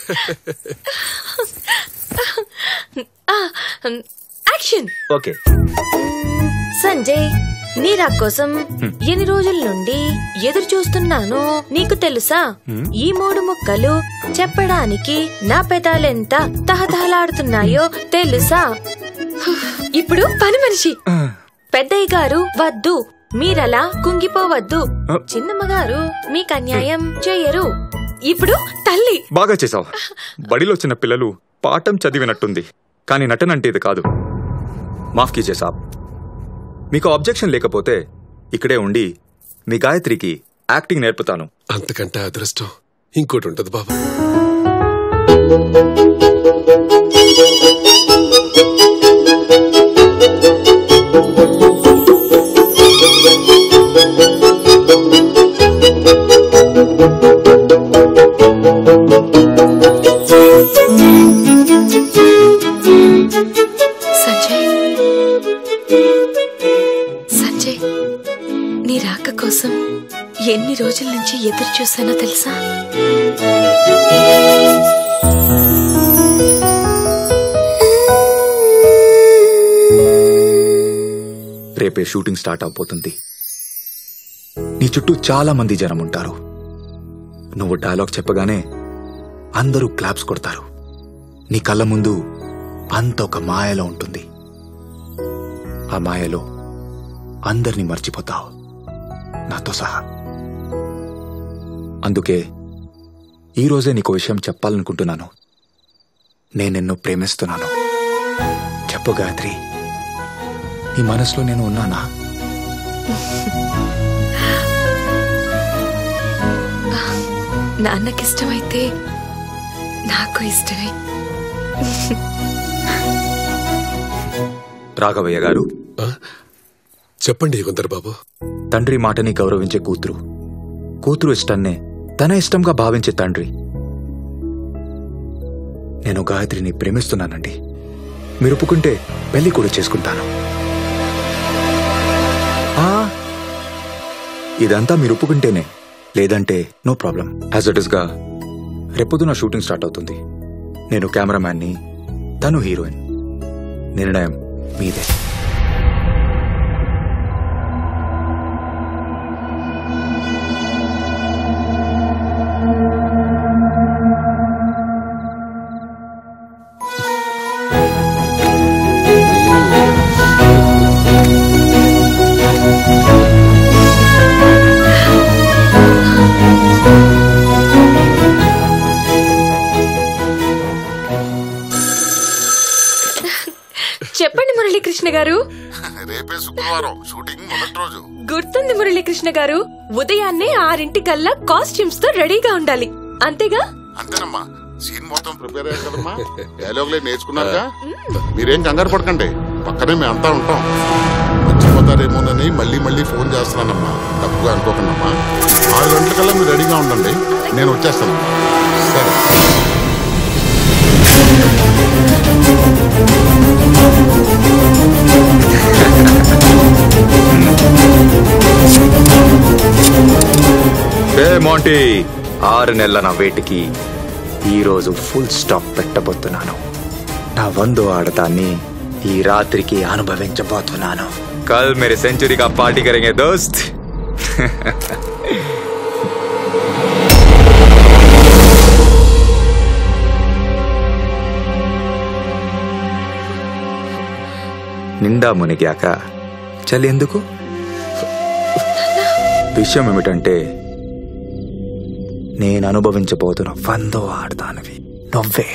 ఆ, యాక్షన్ ఓకే సంజయ్ నీరా కోసం ఎన్ని రోజుల నుండి ఎదురు చూస్తున్నాను నీకు తెలుసా ఈ మూడు ముక్కలు చెప్పడానికి నా పెదాలెంత తహతహలాడుతున్నాయో తెలుసా ఇప్పుడు పని మనిషి పెద్దయ్య గారు వద్దు మీరలా కుంగిపోవద్దు చిన్నమ్మ గారు మీకు అన్యాయం చేయరు ఇప్పుడు తల్లి బాగా చేసావు బడిలో చిన్న పిల్లలు పాఠం చదివినట్టుంది కానీ నటన అంటే ఇది కాదు మాఫ్ కీజే సాబ్ మీకు అబ్జెక్షన్ లేకపోతే ఇక్కడే ఉండి మీ గాయత్రికి యాక్టింగ్ నేర్పుతాను అంతకంటే అదృష్టం ఇంకోటి ఉంటది బాబు ఎన్ని రోజుల నుంచి ఎదురు చూసానో తెలుసా రేపే షూటింగ్ స్టార్ట్ అవబోతుంది నీ చుట్టూ చాలా మంది జనం ఉంటారు నువ్వు డైలాగ్ చెప్పగానే అందరూ క్లాప్స్ కొడతారు నీ కళ్ళ ముందు అంత ఒక మాయలో ఉంటుంది ఆ మాయలో అందరినీ మర్చిపోతావు నాతో సహా అందుకే ఈరోజే నీకు విషయం చెప్పాలనుకుంటున్నాను నేను నిన్ను ప్రేమిస్తున్నాను చెప్పు గాయత్రి నీ మనసులో నేను ఉన్నానా నాన్నకిష్టమైతే నాకు ఇష్టమే రాఘవయ్య గారు చెప్పండి యుగంధర్ బాబు తండ్రి మాటని గౌరవించే కూతురు కూతురు ఇష్టాన్నే తన ఇష్టంగా భావించే తండ్రి నేను గాయత్రిని ప్రేమిస్తున్నానండి మీరు ఒప్పుకుంటే పెళ్లి కూడా చేసుకుంటాను ఆ, ఇదంతా మీరు ఒప్పుకుంటేనే లేదంటే no problem as it is గా రేపొద్దున షూటింగ్ స్టార్ట్ అవుతుంది నేను కెమెరామ్యాన్ని తను హీరోయిన్ నిర్ణయం మీదే చెప్పండి మురళీకృష్ణ గారు రేపే శుక్రవారం షూటింగ్ మొదటి రోజు గుర్తుంది మురళీకృష్ణ గారు ఉదయాన్నే ఆరింటి కల్లా కాస్ట్యూమ్స్ తో రెడీగా ఉండాలి అంతేగా అంతేనమ్మా సీన్ మొత్తం ప్రిపేర్ అయ్యారు కదమ్మా డైలాగులే నేర్చుకున్నారుగా మీరేం కంగారు పడకండి పక్కనే మేము అంతా ఉంటాం మర్చిపోతారేమోనని మళ్ళీ మళ్ళీ ఫోన్ చేస్తున్నానమ్మా తప్పుగా అనుకోకండమ్మా ఆరు గంటలకల్లా మీరు రెడీగా ఉండండి నేను వచ్చేస్తానమ్మా సరే ఏ మోంటీ ఆరు నెలల నా వేటికి ఈరోజు ఫుల్ స్టాప్ పెట్టబోతున్నాను నా వందో ఆడతాన్ని ఈ రాత్రికి అనుభవించబోతున్నాను కల్ మేరే సెంచరీ కా పార్టీ కరేంగే దోస్త్ నిండా మునిగాక చలి ఎందుకు విషయం ఏమిటంటే నేను అనుభవించబోతున్న వందో ఆడతానవి నువ్వే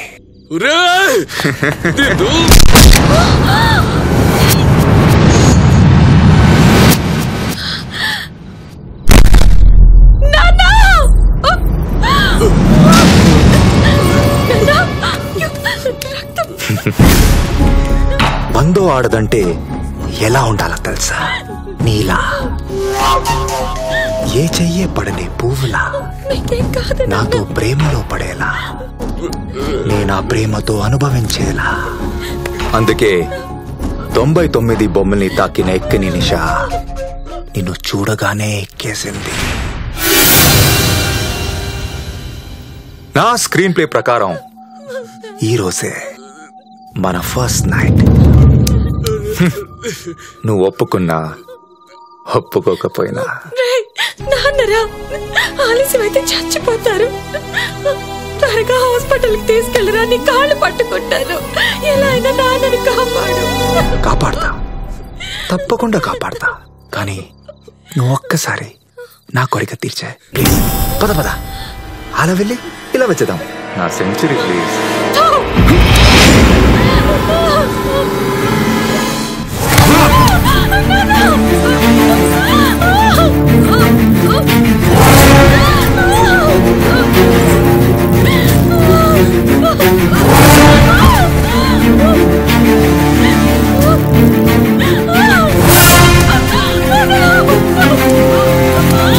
వందో ఆడదంటే ఎలా ఉండాలో తెలుసా నీలా ఏ చెయ్యే పడని పువ్వులా నాతో ప్రేమలో పడేలా నేను ఆ ప్రేమతో అనుభవించేలా అందుకే తొంభై తొమ్మిది బొమ్మల్ని తాకిన ఎక్కని నిష నిన్ను చూడగానే ఎక్కేసింది నా స్క్రీన్ ప్లే ప్రకారం ఈరోజే మన ఫస్ట్ నైట్ నువ్వు ఒప్పుకున్నా ఒప్పుకోకపోయినా రేయ్, నాన్నరా ఆలస్యం అయితే చచ్చిపోతారు త్వరగా హాస్పిటల్కి తీసుకెళ్ళరా నీ కాళ్ళు పట్టుకుంటాను ఎలా అయినా నాన్నని కాపాడు కాపాడతా తప్పకుండా కాపాడతా కానీ నువ్వు ఒక్కసారి నా కోరిక తీర్చే ప్లీజ్ పద పద అలా వెళ్ళి ఇలా వచ్చేద్దాం నా సెంచరీ ప్లీజ్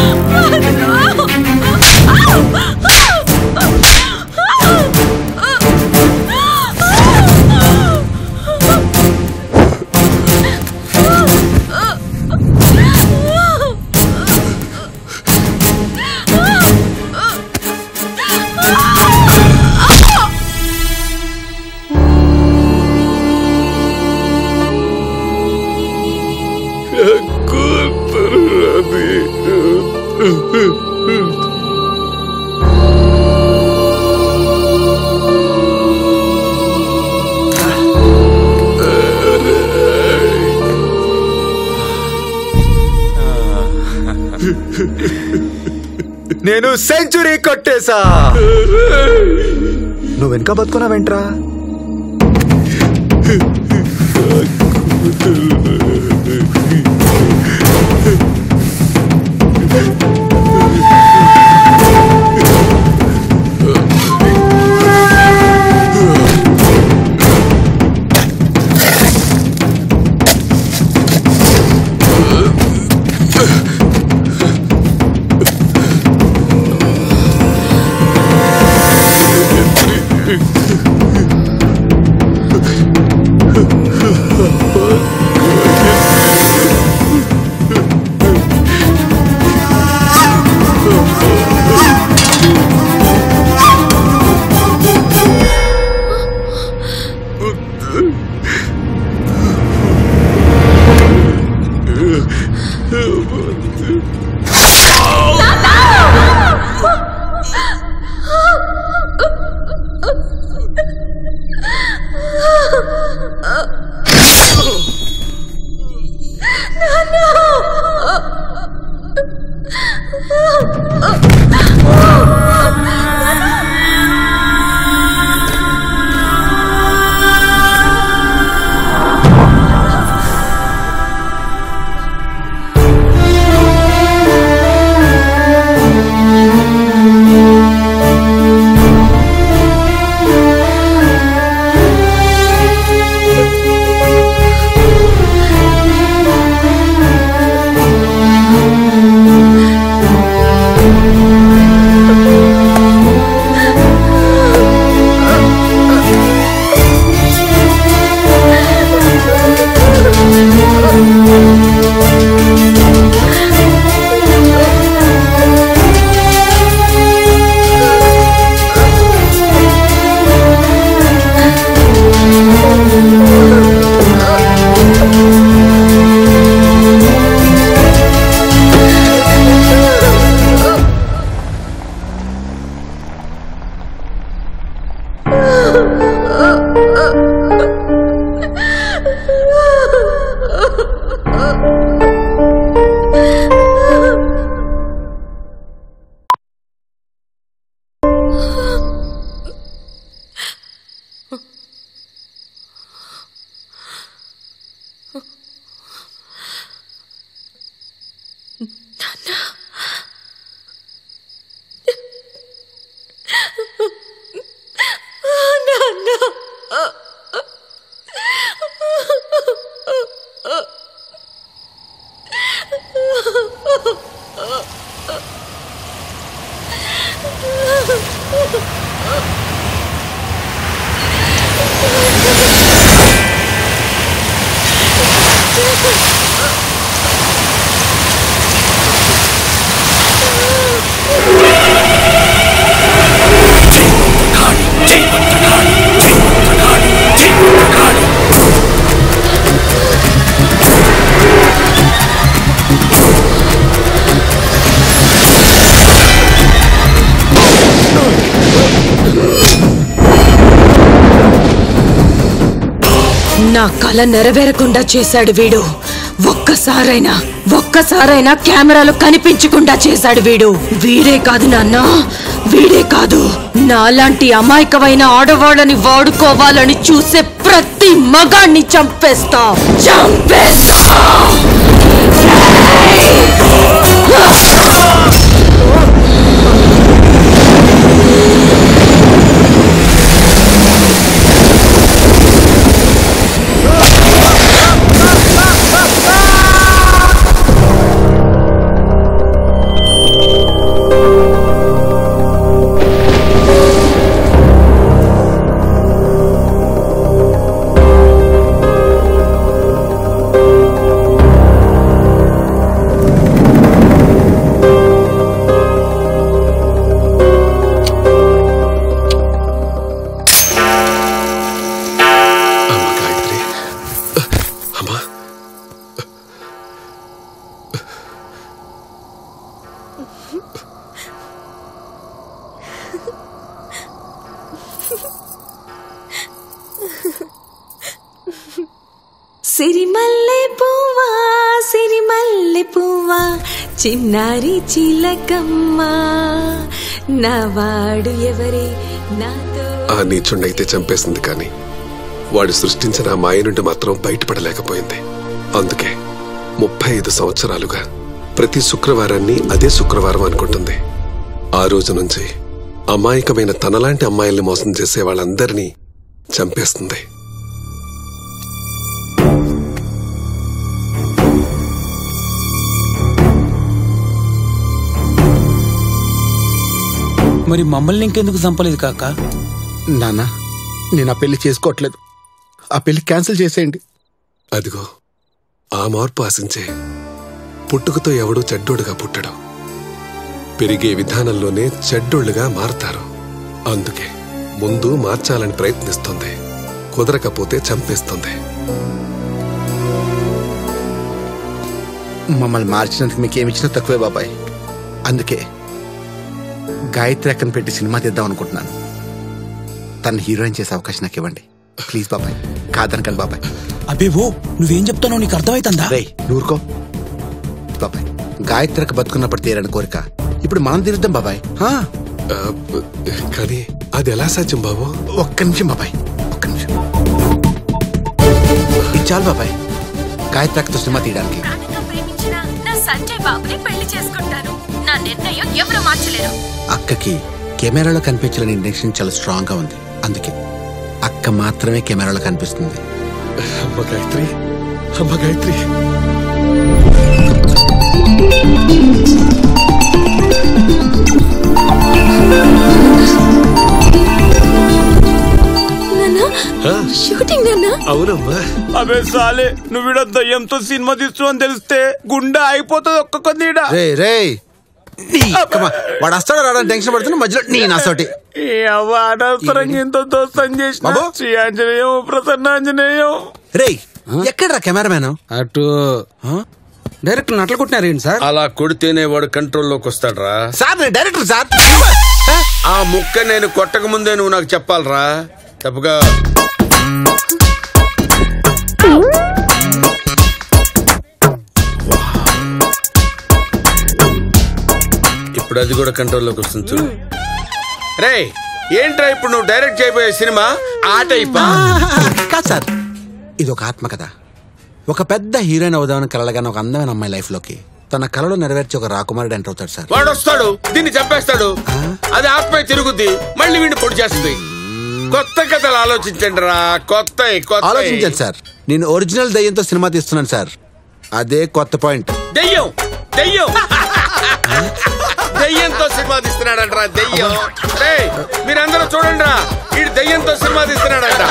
Ah! నేను సెంచురీ కొట్టేశా నువ్వు వెనక బతుకున్నావేంట్రా నా కల నెరవేరకుండా చేశాడు వీడు ఒక్కసారైనా ఒక్కసారైనా కెమెరాలు కనిపించకుండా చేశాడు వీడు వీడే కాదు నాన్న వీడే కాదు నాలాంటి అమాయకమైన ఆడవాళ్ళని వాడుకోవాలని చూసే ప్రతి మగాణ్ణి చంపేస్తా చంపేస్తా ఆ సిరిమల్లె పువ్వా సిరిమల్లె పువ్వా చిన్నారి చిలకమ్మ నావాడు ఎవరే నాతో ఆ నీచుండైతే చంపేసింది కానీ వాడు సృష్టించిన ఆ మాయ నుండి మాత్రం బయటపడలేకపోయింది అందుకే ముప్పై ఐదు సంవత్సరాలుగా ప్రతి శుక్రవారాన్ని అదే శుక్రవారం అనుకుంటుంది ఆ రోజు నుంచి అమాయకమైన తనలాంటి అమ్మాయిల్ని మోసం చేసే వాళ్ళందరినీ చంపేస్తుంది మరి మమ్మల్ని ఇంకెందుకు చంపలేదు కాక నాన్న నేను ఆ పెళ్లి చేసుకోవట్లేదు ఆ పెళ్లి క్యాన్సిల్ చేసేయండి అదిగో ఆ మార్పు ఆశించే పుట్టుకతో ఎవడూ చెడ్డోడుగా పుట్టడు పెరిగే విధానంలోనే చెడ్డోళ్ళుగా మారతారు అందుకే ముందు మార్చాలని ప్రయత్నిస్తుంది కుదరకపోతే చంపేస్తుంది మమ్మల్ని మార్చినందుకు మీకు ఏమి ఇచ్చినా తక్కువే బాబాయ్ అందుకే గాయత్రి అక్కను పెట్టి సినిమా తీద్దాం అనుకుంటున్నాను తను హీరోయిన్ చేసే అవకాశం నాకు ఇవ్వండి ప్లీజ్ బాబాయ్ కాదనకండి బాబాయ్ అబే ఓ నువ్వేం చెప్తానో నీకు అర్థమైతుందా రే నూరుకో బాబాయ్ గాయత్రికి బతుకున్నప్పుడు తీరని కోరిక ఇప్పుడు మనం తీరుద్దాం బాబాయ్ హా? కానీ అది ఎలా సాధ్యం బాబు ఒక్క నిమిషం బాబాయ్ ఒక్క నిమిషం ఇది చాలు బాబాయ్ గాయత్రి అక్కతో సినిమా తీయడానికి ప్రేమించిన నా సంజయ్ బాబుని పెళ్లి చేసుకుంటాను నా నిర్ణయం ఎవరు మార్చలేరు అక్కకి కెమెరాలో కనిపించాలని ఇంటెన్షన్ చాలా స్ట్రాంగ్ గా ఉంది అందుకే అక్క మాత్రమే కెమెరాలో కనిపిస్తుంది అమ్మ గాయత్రి అమ్మ గాయత్రి నాన్నా షూటింగ్ నాన్నా అవునమ్మా అబే సాలే నువ్వు ఈడ దయ్యంతో సినిమా తీస్తున్నావు అని తెలిస్తే గుండె అయిపోతుంది ఒక్క కొద్దిడ రే రే నీ అక్కమ్మ, వాడు వస్తాడు రావడానికి టెన్షన్ పడుతున్నా మధ్యలో నీ నాసోటి అనవసరంగా ఎంతో దోస్తం చేసిన శ్రీ ఆంజనేయం ప్రసన్నాంజనేయం రేయ్ ఎక్కడ్రా కెమెరామ్యాన్ అటు డైరెక్ట్ నట్లు కొట్టినారేంటి సార్ అలా కొడితేనే వాడు కంట్రోల్లోకి వస్తాడ్రా సార్ నేను డైరెక్టర్ సార్ ఆ ముక్క నేను కొట్టక ముందే నువ్వు నాకు చెప్పాలరా తప్పుగా ఇప్పుడు అది కూడా కంట్రోల్లోకి వస్తుంది చూడు రే ఏంట్రా ఇప్పుడు నువ్వు డైరెక్ట్ చేయబోయే సినిమా ఆట అయిపో కాదు సార్ ఇది ఒక ఆత్మకథ ఒక పెద్ద హీరోయిన్ అవుదామని కలగానే ఒక అందమైన అమ్మాయి లైఫ్ లోకి తన కళలో నెరవేర్చి ఒక రాకుమారుడు ఎంటర్ అవుతాడు సార్ వాడు వస్తాడు దీన్ని చంపేస్తాడు అది ఆత్మ తిరుగుద్ది మళ్ళీ వీడిని పొడి చేస్తుంది కొత్త కథలు ఆలోచించండి రా కొత్త కొత్త ఆలోచించాను సార్ నేను ఒరిజినల్ దయ్యంతో సినిమా తీస్తున్నాను సార్ అదే కొత్త పాయింట్ దెయ్యం దెయ్యం దెయ్యంతో సినిమా తీస్తున్నాడంట్రా దెయ్యం రే మీరందరూ చూడండి రా వీడు దెయ్యంతో సినిమా తీస్తున్నాడంట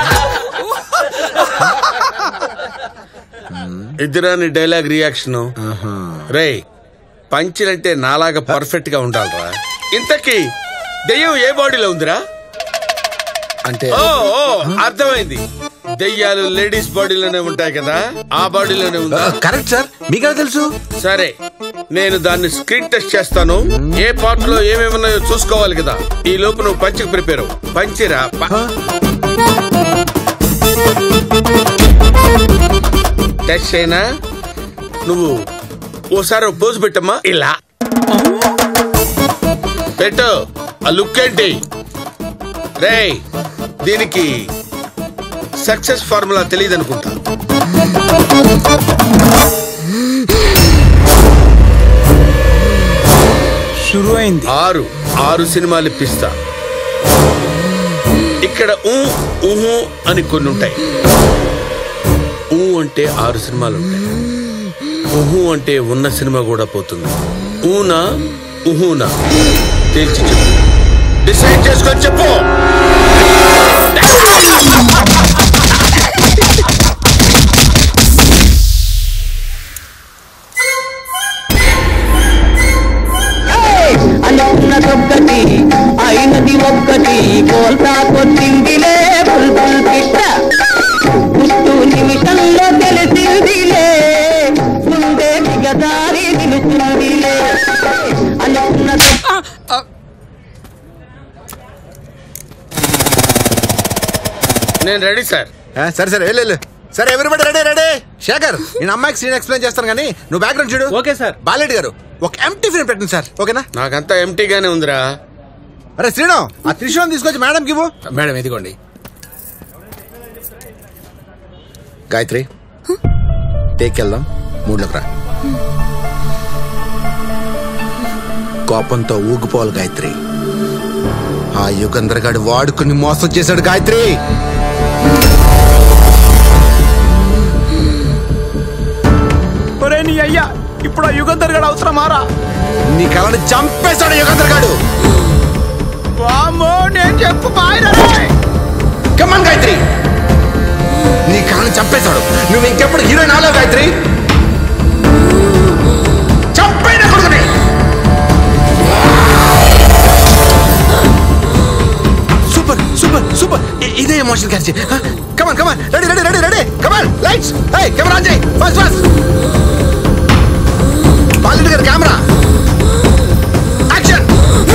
ఇద్దరా నీ డైలాగ్ రియాక్షన్ రే పంచిలంటే నాలాగా పర్ఫెక్ట్ గా ఉండాలిరా ఇంతకీ దెయ్యం ఏ బాడీలో ఉందిరా అంటే ఓ ఓ అర్థమైంది దెయ్యాలు లేడీస్ బాడీలోనే ఉంటాయి కదా ఆ బాడీలోనే ఉందా కరెక్ట్ సార్ మీకెలా తెలుసు సరే నేను దాన్ని స్క్రీన్ టెస్ట్ చేస్తాను ఏ పార్ట్ లో ఏమేమి ఉన్నాయో చూసుకోవాలి కదా ఈ లోపు నువ్వు పంచికి ప్రిపేర్ అవ్వు. పంచిరా ప- టెస్ట్ అయినా నువ్వు ఓసారి ఓ పోజు పెట్టమ్మా ఇలా పెట్టు ఆ లుక్ ఏంటి రేయ్ దీనికి సక్సెస్ ఫార్ములా తెలియదు అనుకుంటా షురు అయింది ఆరు ఆరు సినిమాలు ఇప్పిస్తా ఇక్కడ ఊ ఊహు అని కొన్ని ఉంటాయి ఊ అంటే ఆరు సినిమాలు ఉంటాయి ఊహు అంటే ఉన్న సినిమా కూడా పోతుంది ఊనా ఊహునా తేల్చి చెప్పు డిసైడ్ చేసుకొని చెప్పు అనుకున్నదొక్కటి అయినది ఒక్కటి కోల్తా కొట్టిందిలే బుల్బుల్ పిట్ట పుట్టు నిమిషంలో తెలిసిందిలే ముందే దిగదారి నిలుచుందిలే అనుకున్న నేను రెడీ సార్ సరే సరే వెళ్ళు వెళ్ళు. సరే ఎవరిబడి రెడీ రెడీ శేఖర్ నేను అమ్మాయికి సీన్ ఎక్స్ప్లెయిన్ చేస్తాను కానీ నువ్వు బ్యాక్గ్రౌండ్ చూడు ఓకే సార్ బాలెడ్డి గారు ఒక ఎంటీ ఫిల్మ్ పెట్టండి సార్ ఓకేనా నాకంతా ఎంటీగానే ఉందిరా అరే శ్రీను ఆ త్రిశూలం తీసుకొచ్చి మేడంకి ఇవ్వు మేడం ఇదిగోండి గాయత్రి టేక్ వెళ్దాం మూడులోకి రా కోపంతో ఊగిపోవాలి గాయత్రి ఆ యుగంధర్ గాడు వాడుకుని మోసం చేశాడు గాయత్రి ఒరే నీ అయ్యా ఇప్పుడు ఆ యుగంధర్ గడు అవసరమారా నీ కళని చంపేశాడు యుగంధర్ గాడు వామ్మో నేను చెప్పు బాయ్రా కమాన్ గాయత్రి నీ కళని చంపేశాడు నువ్వు ఇంకెప్పుడు హీరోయిన్ ఆలో గాయత్రి చంపైన కొడుకుని సూపర్ సూపర్ సూపర్ ఇ- ఇదే emotion catch come on come on ready ready ready ready come on lights hey camera on చేయి ఫాస్ట్ ఫాస్ట్ బాలుడి గారి కెమెరా యాక్షన్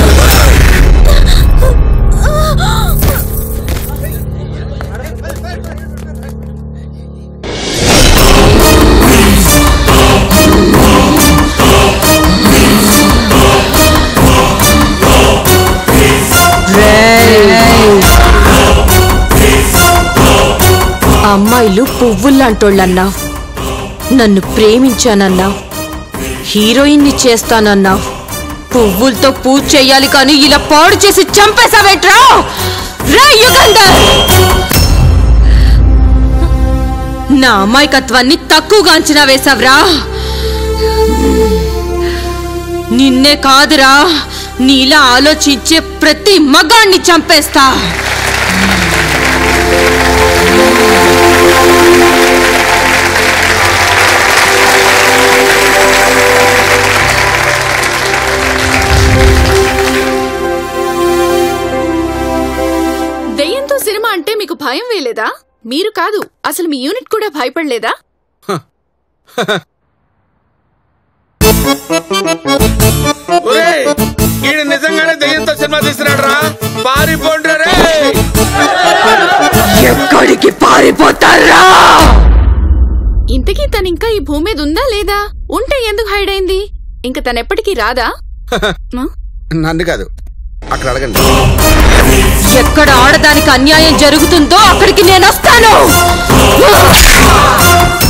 అమ్మాయిలు పువ్వుల్లాంటోళ్ళన్నావు నన్ను ప్రేమించానన్నావు హీరోయిన్ని చేస్తానన్నావు పువ్వులతో పూజ చెయ్యాలి కానీ ఇలా పాడు చేసి చంపేశావేట్రా రే యుగంధర్ నా అమాయకత్వాన్ని తక్కువగా అంచనా వేశావ్రా నిన్నే కాదురా నీలా ఆలోచించే ప్రతి మగాణ్ణి చంపేస్తా దెయ్యంతో సినిమా అంటే మీకు భయం వేలేదా మీరు కాదు అసలు మీ యూనిట్ కూడా భయపడలేదా ఒరేయ్, ఈడు నిజంగానే దెయ్యంతో సినిమా తీస్తున్నాడు రా పారిపోండి రే ఎక్కడికి పారిపోతారా ఇంతకీ తను ఇంకా ఈ భూమి మీద ఉందా లేదా ఉంటే ఎందుకు హైడ్ అయింది ఇంకా తనెప్పటికీ రాదా నన్ను కాదు అక్కడ అడగండి ఎక్కడ ఆడదానికి అన్యాయం జరుగుతుందో అక్కడికి నేను వస్తాను